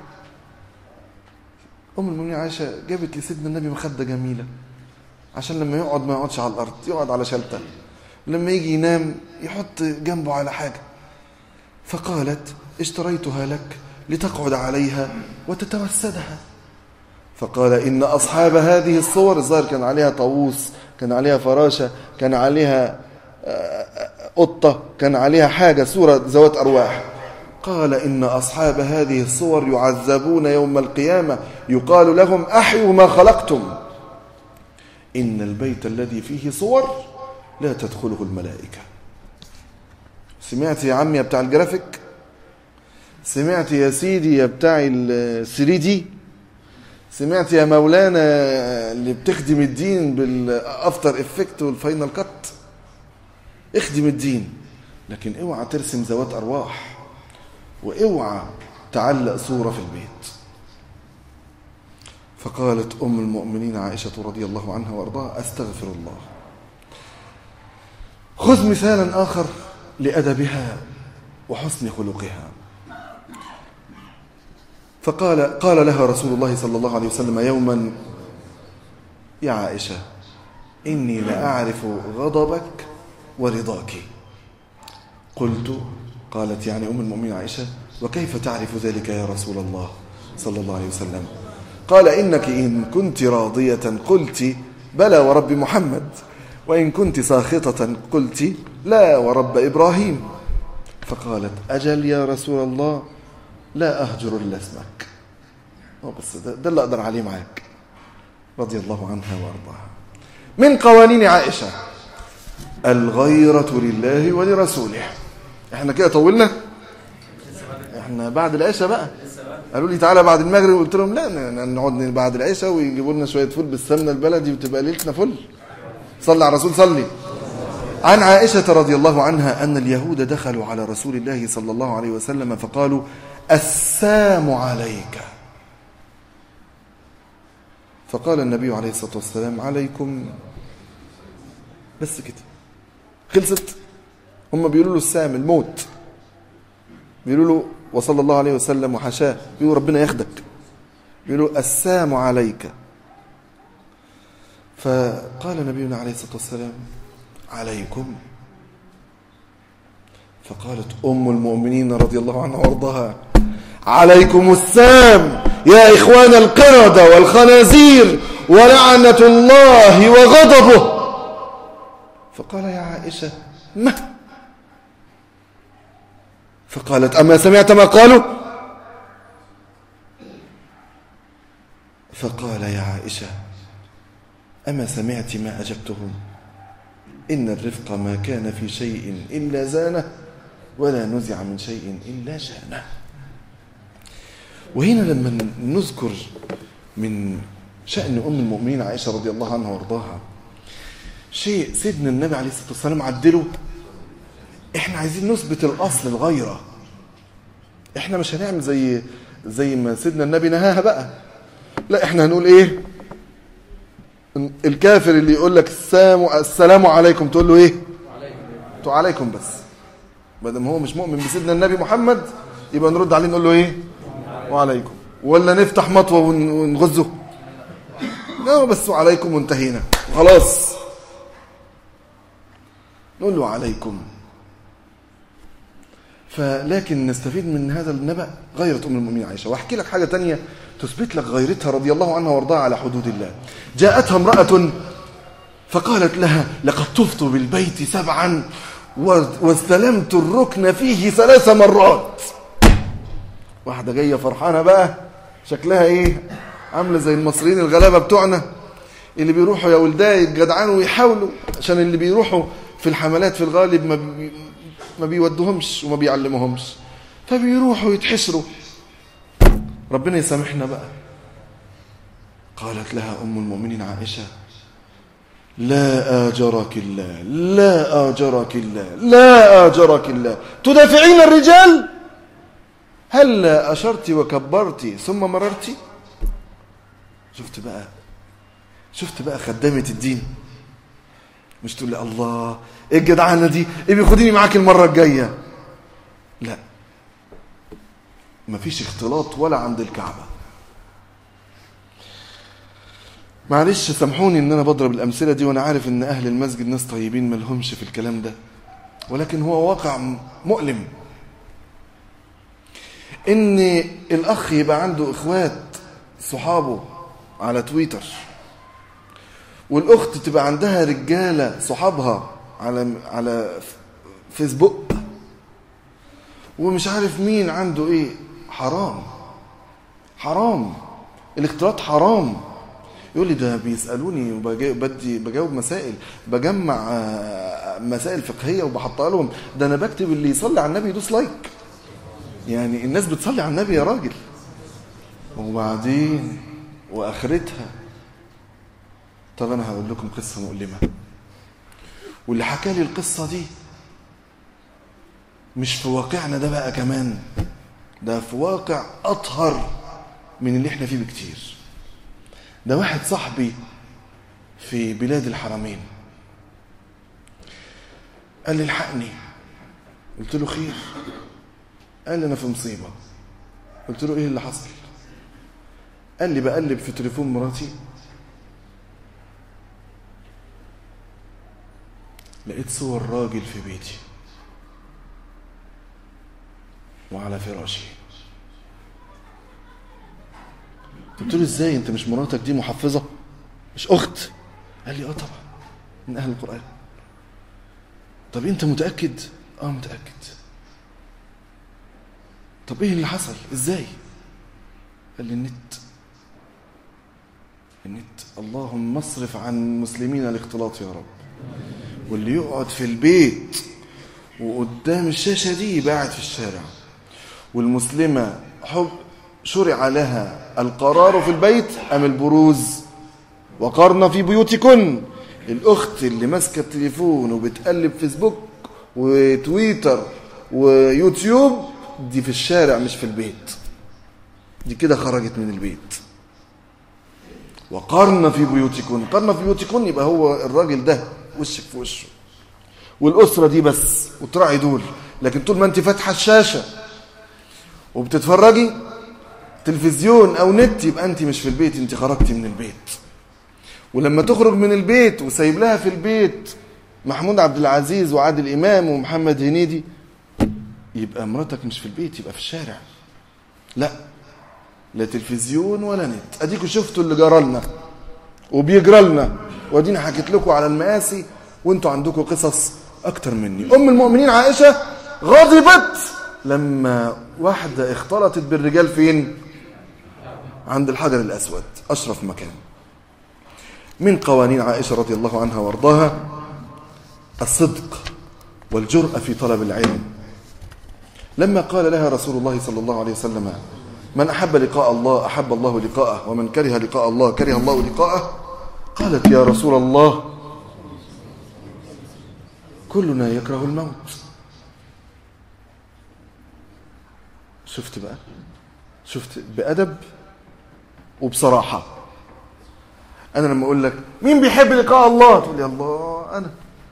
أم المؤمنين عائشة جابت لسيدنا النبي مخدة جميلة عشان لما يقعد ما يقعدش على الأرض يقعد على شلتة لما يجي ينام يحط جنبه على حاجة فقالت اشتريتها لك لتقعد عليها وتتوسدها فقال إن أصحاب هذه الصور الظاهر كان عليها طاووس كان عليها فراشة كان عليها قطة كان عليها حاجة صورة ذوات أرواح قال إن أصحاب هذه الصور يعذبون يوم القيامة يقال لهم أحيوا ما خلقتم إن البيت الذي فيه صور لا تدخله الملائكة سمعت يا عمي يا بتاع الجرافيك سمعت يا سيدي يا بتاع الثري دي سمعت يا مولانا اللي بتخدم الدين بالافتر افكت والفاينل كات اخدم الدين لكن اوعى ترسم ذوات ارواح واوعى تعلق صوره في البيت فقالت ام المؤمنين عائشه رضي الله عنها وارضاها استغفر الله خذ مثالا اخر لادبها وحسن خلقها فقال قال لها رسول الله صلى الله عليه وسلم يوما يا عائشة إني لأعرف غضبك ورضاك قلت قالت يعني أم المؤمنين عائشة وكيف تعرف ذلك يا رسول الله صلى الله عليه وسلم قال إنك إن كنت راضية قلت بلى ورب محمد وإن كنت ساخطة قلت لا ورب إبراهيم فقالت أجل يا رسول الله لا أهجر إلا اسمك هو بس ده, ده اللي أقدر عليه معاك رضي الله عنها وأرضاها من قوانين عائشة الغيرة لله ولرسوله احنا كده طولنا احنا بعد العشاء بقى قالوا لي تعالى بعد المغرب قلت لهم لا نقعد بعد العشاء ويجيبوا لنا شويه فول بالسمنه البلدي وتبقى ليلتنا فل صلى على الرسول صلي عن عائشة رضي الله عنها أن اليهود دخلوا على رسول الله صلى الله عليه وسلم فقالوا السام عليك فقال النبي عليه الصلاة والسلام عليكم بس كده خلصت هم بيقولوا له السام الموت بيقولوا له وصلى الله عليه وسلم وحشاه بيقولوا ربنا ياخدك بيقولوا السام عليك فقال نبينا عليه الصلاة والسلام عليكم فقالت أم المؤمنين رضي الله عنها وارضاها عليكم السام يا إخوان القردة والخنازير ولعنة الله وغضبه فقال يا عائشة ما فقالت أما سمعت ما قالوا فقال يا عائشة أما سمعت ما أجبتهم إن الرفق ما كان في شيء إلا زانه ولا نزع من شيء إلا شانه وهنا لما نذكر من شأن أم المؤمنين عائشة رضي الله عنها وارضاها شيء سيدنا النبي عليه الصلاة والسلام عدله احنا عايزين نثبت الأصل الغيرة احنا مش هنعمل زي زي ما سيدنا النبي نهاها بقى لا احنا هنقول ايه الكافر اللي يقول لك السلام السلام عليكم تقول له ايه تقول عليكم بس ما دام هو مش مؤمن بسيدنا النبي محمد يبقى نرد عليه نقول له ايه وعليكم ولا نفتح مطوه ونغزه لا بس وعليكم وانتهينا خلاص نقول له عليكم فلكن نستفيد من هذا النبأ غيرة أم المؤمنين عائشة وأحكي لك حاجة تانية تثبت لك غيرتها رضي الله عنها وارضاها على حدود الله جاءتها امرأة فقالت لها لقد طفت بالبيت سبعا واستلمت الركن فيه ثلاث مرات واحدة جاية فرحانة بقى شكلها ايه عاملة زي المصريين الغلابة بتوعنا اللي بيروحوا يا ولداي الجدعان ويحاولوا عشان اللي بيروحوا في الحملات في الغالب ما, بي ما بيودوهمش وما بيعلموهمش فبيروحوا يتحشروا ربنا يسامحنا بقى قالت لها أم المؤمنين عائشة لا آجرك الله لا آجرك الله لا آجرك الله تدافعين الرجال هل أشرت وكبرت ثم مررت شفت بقى شفت بقى خدامة الدين مش تقول لي الله ايه الجدعانه دي ايه بياخديني معاك المره الجايه لا مفيش اختلاط ولا عند الكعبه معلش سامحوني ان انا بضرب الامثله دي وانا عارف ان اهل المسجد ناس طيبين ملهمش في الكلام ده ولكن هو واقع مؤلم ان الاخ يبقى عنده اخوات صحابه على تويتر والاخت تبقى عندها رجاله صحابها على على فيسبوك ومش عارف مين عنده ايه حرام حرام الاختلاط حرام يقول لي ده بيسالوني وبدي بجاوب مسائل بجمع آه، مسائل فقهيه وبحطها لهم ده انا بكتب اللي يصلي على النبي يدوس لايك يعني الناس بتصلي على النبي يا راجل وبعدين واخرتها طب انا هقول لكم قصه مؤلمه واللي حكى لي القصه دي مش في واقعنا ده بقى كمان ده في واقع اطهر من اللي احنا فيه بكتير ده واحد صاحبي في بلاد الحرمين قال لي الحقني قلت له خير قال لي انا في مصيبه قلت له ايه اللي حصل قال لي بقلب في تليفون مراتي لقيت صور راجل في بيتي وعلى فراشي قلت له ازاي انت مش مراتك دي محفظه مش اخت قال لي اه طبعا من اهل القران طب انت متاكد اه متاكد طب ايه اللي حصل ازاي قال لي النت النت اللهم اصرف عن المسلمين الاختلاط يا رب واللي يقعد في البيت وقدام الشاشة دي يبقى قاعد في الشارع والمسلمة حب شرع لها القرار في البيت أم البروز وقرنا في بيوتكن الأخت اللي ماسكة التليفون وبتقلب فيسبوك وتويتر ويوتيوب دي في الشارع مش في البيت دي كده خرجت من البيت وقرنا في بيوتكن قرنا في بيوتكن يبقى هو الراجل ده وشك في وشه والأسرة دي بس وتراعي دول لكن طول ما انت فاتحة الشاشة وبتتفرجي تلفزيون او نت يبقى انت مش في البيت انت خرجتي من البيت ولما تخرج من البيت وسايب لها في البيت محمود عبد العزيز وعادل امام ومحمد هنيدي يبقى مراتك مش في البيت يبقى في الشارع لا لا تلفزيون ولا نت اديكوا شفتوا اللي جرى لنا وبيجرى لنا وادينا حكيت لكم على المآسي وانتوا عندكم قصص اكتر مني ام المؤمنين عائشه غضبت لما واحده اختلطت بالرجال فين عند الحجر الاسود اشرف مكان من قوانين عائشه رضي الله عنها وارضاها الصدق والجرأة في طلب العلم لما قال لها رسول الله صلى الله عليه وسلم من أحب لقاء الله أحب الله لقاءه ومن كره لقاء الله كره الله لقاءه قالت يا رسول الله كلنا يكره الموت شفت بقى شفت بأدب وبصراحة أنا لما أقول لك مين بيحب لقاء الله تقول لي الله أنا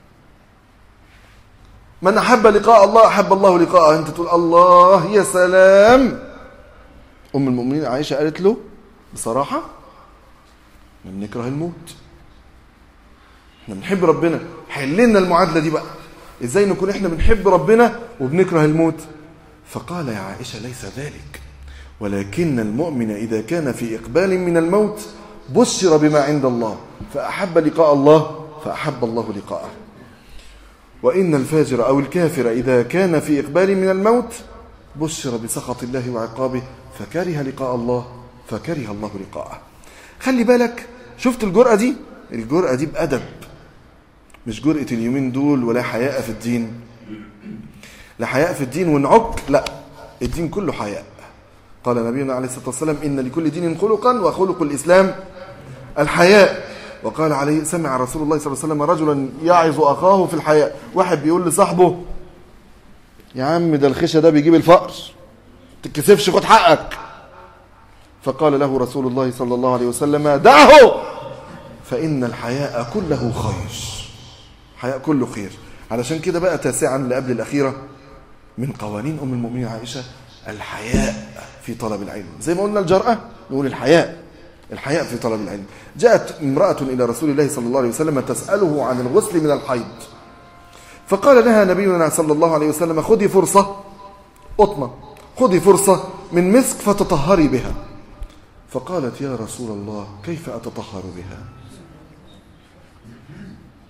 من أحب لقاء الله أحب الله لقاءه أنت تقول الله يا سلام أم المؤمنين عائشة قالت له بصراحة من نكره الموت احنا بنحب ربنا حل لنا المعادلة دي بقى ازاي نكون احنا بنحب ربنا وبنكره الموت فقال يا عائشة ليس ذلك ولكن المؤمن إذا كان في إقبال من الموت بشر بما عند الله فأحب لقاء الله فأحب الله لقاءه وإن الفاجر أو الكافر إذا كان في إقبال من الموت بشر بسخط الله وعقابه فكره لقاء الله فكره الله لقاءه خلي بالك شفت الجرأة دي الجرأة دي بأدب مش جرأة اليومين دول ولا حياء في الدين لا حياء في الدين ونعك لا الدين كله حياء قال نبينا عليه الصلاة والسلام إن لكل دين خلقا وخلق الإسلام الحياء وقال عليه سمع رسول الله صلى الله عليه وسلم رجلا يعظ أخاه في الحياء واحد بيقول لصاحبه يا عم ده الخشة ده بيجيب الفقر تتكسفش خد حقك فقال له رسول الله صلى الله عليه وسلم دعه فإن الحياء كله خير حياء كله خير علشان كده بقى تاسعا اللي قبل الأخيرة من قوانين أم المؤمنين عائشة الحياء في طلب العلم زي ما قلنا الجرأة نقول الحياء الحياء في طلب العلم جاءت امرأة إلى رسول الله صلى الله عليه وسلم تسأله عن الغسل من الحيض فقال لها نبينا صلى الله عليه وسلم خذي فرصة قطنة خذي فرصة من مسك فتطهري بها فقالت يا رسول الله كيف أتطهر بها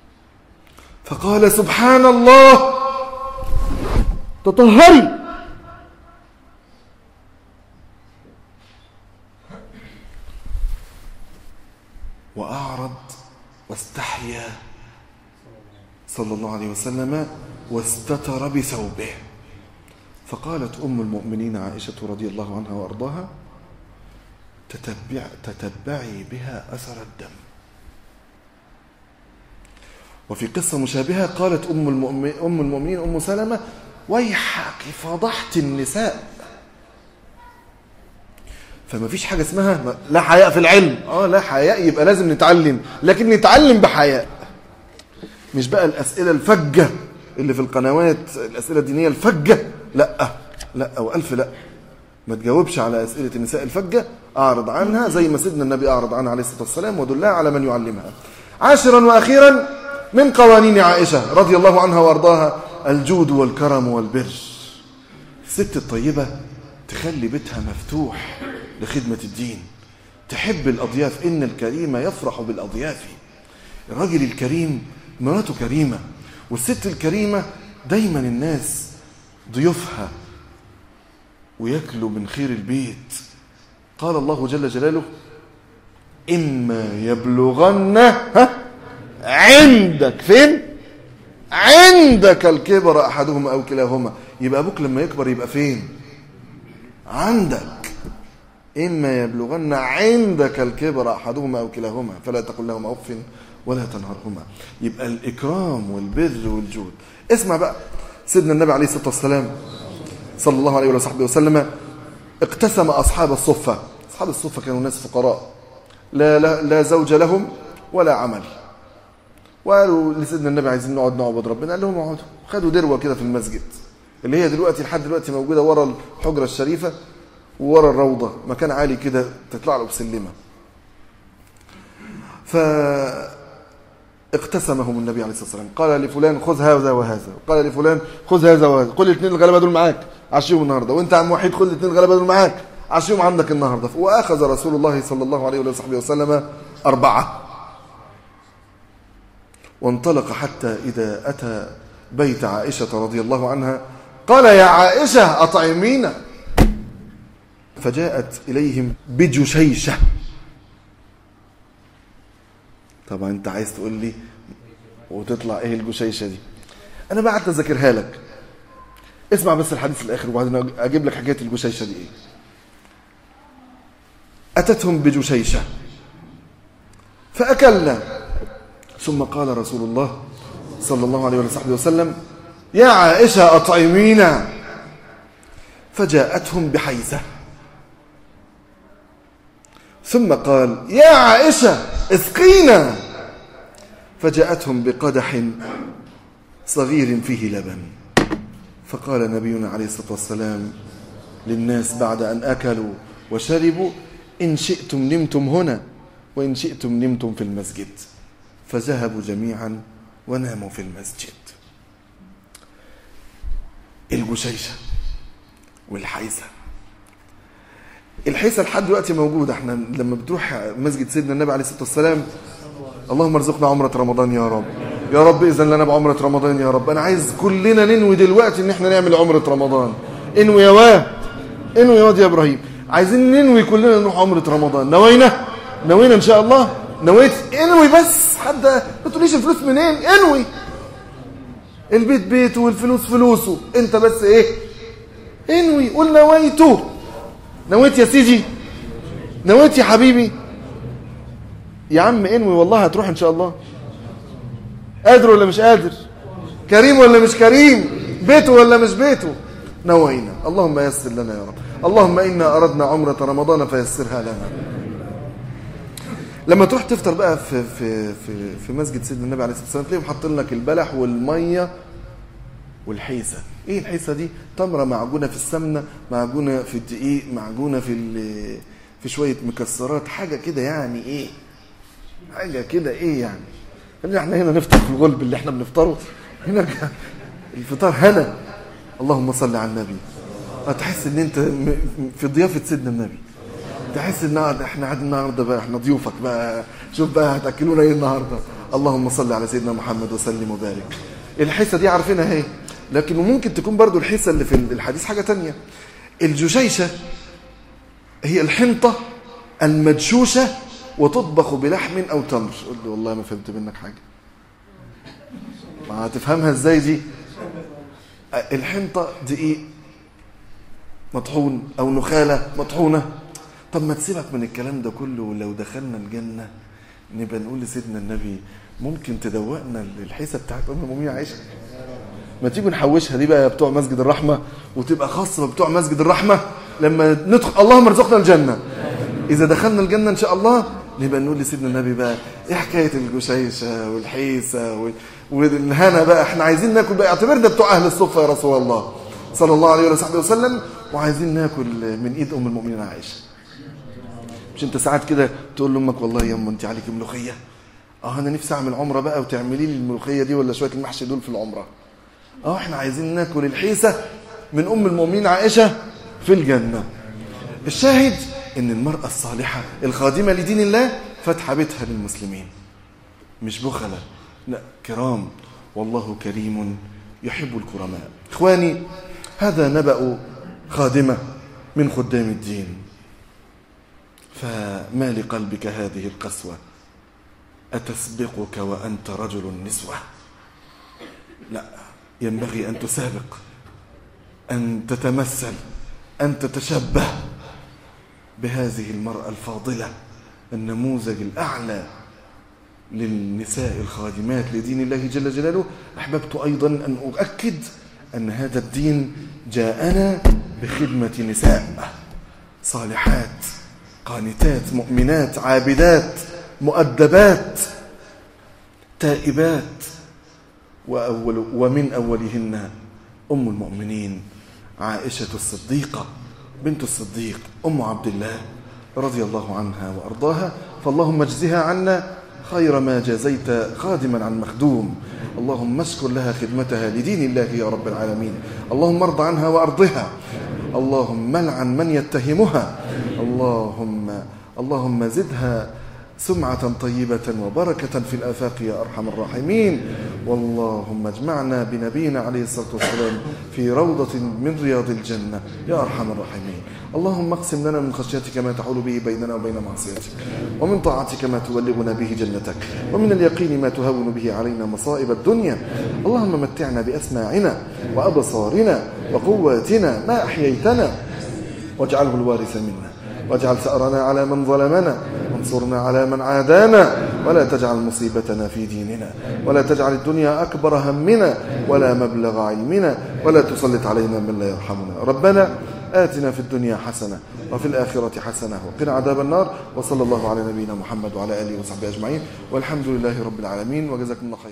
فقال سبحان الله تطهري وأعرض واستحيا صلى الله عليه وسلم واستتر بثوبه فقالت أم المؤمنين عائشة رضي الله عنها وأرضاها تتبع تتبعي بها أثر الدم وفي قصة مشابهة قالت أم المؤمنين أم, المؤمنين أم سلمة ويحك فضحت النساء فما فيش حاجة اسمها لا حياء في العلم اه لا حياء يبقى لازم نتعلم لكن نتعلم بحياء مش بقى الأسئلة الفجة اللي في القنوات الأسئلة الدينية الفجة لا لا وألف لا ما تجاوبش على أسئلة النساء الفجة أعرض عنها زي ما سيدنا النبي أعرض عنها عليه الصلاة والسلام ودلها على من يعلمها عاشرا وأخيرا من قوانين عائشة رضي الله عنها وارضاها الجود والكرم والبر الست الطيبة تخلي بيتها مفتوح لخدمة الدين تحب الأضياف إن الكريم يفرح بالأضياف الراجل الكريم مراته كريمة والست الكريمة دايما الناس ضيوفها وياكلوا من خير البيت قال الله جل جلاله إما يبلغن ها عندك فين عندك الكبر أحدهما أو كلاهما يبقى أبوك لما يكبر يبقى فين عندك إما يبلغن عندك الكبر أحدهما أو كلاهما فلا تقل لهما أف ولا تنهرهما يبقى الإكرام والبر والجود اسمع بقى سيدنا النبي عليه الصلاة والسلام صلى الله عليه وصحبه وسلم اقتسم أصحاب الصفة أصحاب الصفة كانوا ناس فقراء لا, لا, لا زوج لهم ولا عمل وقالوا لسيدنا النبي عايزين نقعد نعبد ربنا قال لهم اقعدوا خدوا دروه كده في المسجد اللي هي دلوقتي لحد دلوقتي موجوده ورا الحجره الشريفه وورا الروضه مكان عالي كده تطلع له بسلمه ف اقتسمهم النبي عليه الصلاه والسلام قال لفلان خذ هذا وهذا وقال لفلان خذ هذا وهذا قل الاثنين الغلبه دول معاك عشيهم النهارده وانت عم وحيد خذ الاثنين الغلبه دول معاك عشيهم عندك النهارده واخذ رسول الله صلى الله عليه وصحبه وسلم اربعه وانطلق حتى إذا أتى بيت عائشة رضي الله عنها قال يا عائشة أطعمينا فجاءت إليهم بجشيشة طبعا أنت عايز تقول لي وتطلع إيه الجشيشة دي أنا بقى قعدت أذاكرها لك اسمع بس الحديث الآخر وبعدين أجيب لك حكاية الجشيشة دي إيه أتتهم بجشيشة فأكلنا ثم قال رسول الله صلى الله عليه وصحبه وسلم يا عائشة أطعمينا فجاءتهم بحيزة ثم قال يا عائشة اسقينا فجاءتهم بقدح صغير فيه لبن فقال نبينا عليه الصلاة والسلام للناس بعد أن أكلوا وشربوا إن شئتم نمتم هنا وإن شئتم نمتم في المسجد فذهبوا جميعا وناموا في المسجد الجشيشة والحيسة الحيسة لحد دلوقتي موجودة احنا لما بتروح مسجد سيدنا النبي عليه الصلاة والسلام اللهم ارزقنا عمرة رمضان يا رب يا رب إذن لنا بعمرة رمضان يا رب أنا عايز كلنا ننوي دلوقتي إن احنا نعمل عمرة رمضان انوي يا واد انوي يا واد يا إبراهيم عايزين ننوي كلنا نروح عمرة رمضان نوينا نوينا إن شاء الله نويت انوي بس حد ما تقوليش الفلوس منين انوي البيت بيته والفلوس فلوسه انت بس ايه انوي قول نويته نويت يا سيدي نويت يا حبيبي يا عم انوي والله هتروح ان شاء الله قادر ولا مش قادر كريم ولا مش كريم بيته ولا مش بيته نوينا اللهم يسر لنا يا رب اللهم إنا أردنا عمرة رمضان فيسرها لنا لما تروح تفطر بقى في في في في مسجد سيدنا النبي عليه الصلاه والسلام تلاقيهم حاطين لك البلح والميه والحيسه ايه الحيسه دي تمره معجونه في السمنه معجونه في الدقيق معجونه في في شويه مكسرات حاجه كده يعني ايه حاجه كده ايه يعني خلينا احنا هنا نفطر في الغلب اللي احنا بنفطره هنا الفطار هنا اللهم صل على النبي هتحس ان انت في ضيافه سيدنا النبي تحس ان احنا قاعدين النهارده بقى احنا ضيوفك بقى شوف بقى هتاكلونا ايه النهارده اللهم صل على سيدنا محمد وسلم وبارك الحصه دي عارفينها اهي لكن ممكن تكون برضو الحصه اللي في الحديث حاجه تانية الجشيشه هي الحنطه المدشوشه وتطبخ بلحم أو تمر قل له والله ما فهمت منك حاجة ما هتفهمها ازاي دي الحنطة دقيق مطحون أو نخالة مطحونة طب ما تسيبك من الكلام ده كله ولو دخلنا الجنة نبقى نقول لسيدنا النبي ممكن تدوقنا الحيسة بتاعت أم المؤمنين عائشة ما تيجوا نحوشها دي بقى يا بتوع مسجد الرحمة وتبقى خاصة بتوع مسجد الرحمة لما ندخل اللهم ارزقنا الجنة إذا دخلنا الجنة إن شاء الله نبقى نقول لسيدنا النبي بقى إيه حكاية الجشيشة والحيسة وال... والهنا بقى احنا عايزين ناكل بقى اعتبرنا بتوع أهل الصفة يا رسول الله صلى الله عليه وصحبه وسلم وعايزين ناكل من إيد أم المؤمنين عائشة مش انت ساعات كده تقول لامك والله يا ام انت عليك ملوخيه اه انا نفسي اعمل عمره بقى وتعملي لي الملوخيه دي ولا شويه المحشي دول في العمره اه احنا عايزين ناكل الحيسه من ام المؤمنين عائشه في الجنه الشاهد ان المراه الصالحه الخادمه لدين الله فاتحه بيتها للمسلمين مش بخله لا كرام والله كريم يحب الكرماء اخواني هذا نبأ خادمه من خدام الدين فما لقلبك هذه القسوة أتسبقك وأنت رجل نسوة لا ينبغي أن تسابق أن تتمثل أن تتشبه بهذه المرأة الفاضلة النموذج الأعلى للنساء الخادمات لدين الله جل جلاله أحببت أيضا أن أؤكد أن هذا الدين جاءنا بخدمة نساء صالحات قانتات مؤمنات عابدات مؤدبات تائبات وأول ومن أولهن أم المؤمنين عائشة الصديقة بنت الصديق أم عبد الله رضي الله عنها وأرضاها فاللهم اجزها عنا خير ما جازيت خادما عن مخدوم اللهم اشكر لها خدمتها لدين الله يا رب العالمين اللهم ارض عنها وارضها اللهم لعن من يتهمها اللهم اللهم زدها سمعة طيبة وبركة في الآفاق يا أرحم الراحمين واللهم اجمعنا بنبينا عليه الصلاة والسلام في روضة من رياض الجنة يا أرحم الراحمين اللهم اقسم لنا من خشيتك ما تحول به بيننا وبين معصيتك ومن طاعتك ما تبلغنا به جنتك ومن اليقين ما تهون به علينا مصائب الدنيا اللهم متعنا بأسماعنا وأبصارنا وقواتنا ما أحييتنا واجعله الوارث منا واجعل ثأرنا على من ظلمنا وانصرنا على من عادانا ولا تجعل مصيبتنا في ديننا ولا تجعل الدنيا أكبر همنا ولا مبلغ علمنا ولا تسلط علينا من لا يرحمنا ربنا آتنا في الدنيا حسنة وفي الآخرة حسنة وقنا عذاب النار وصلى الله على نبينا محمد وعلى آله وصحبه أجمعين والحمد لله رب العالمين وجزاكم الله خيرا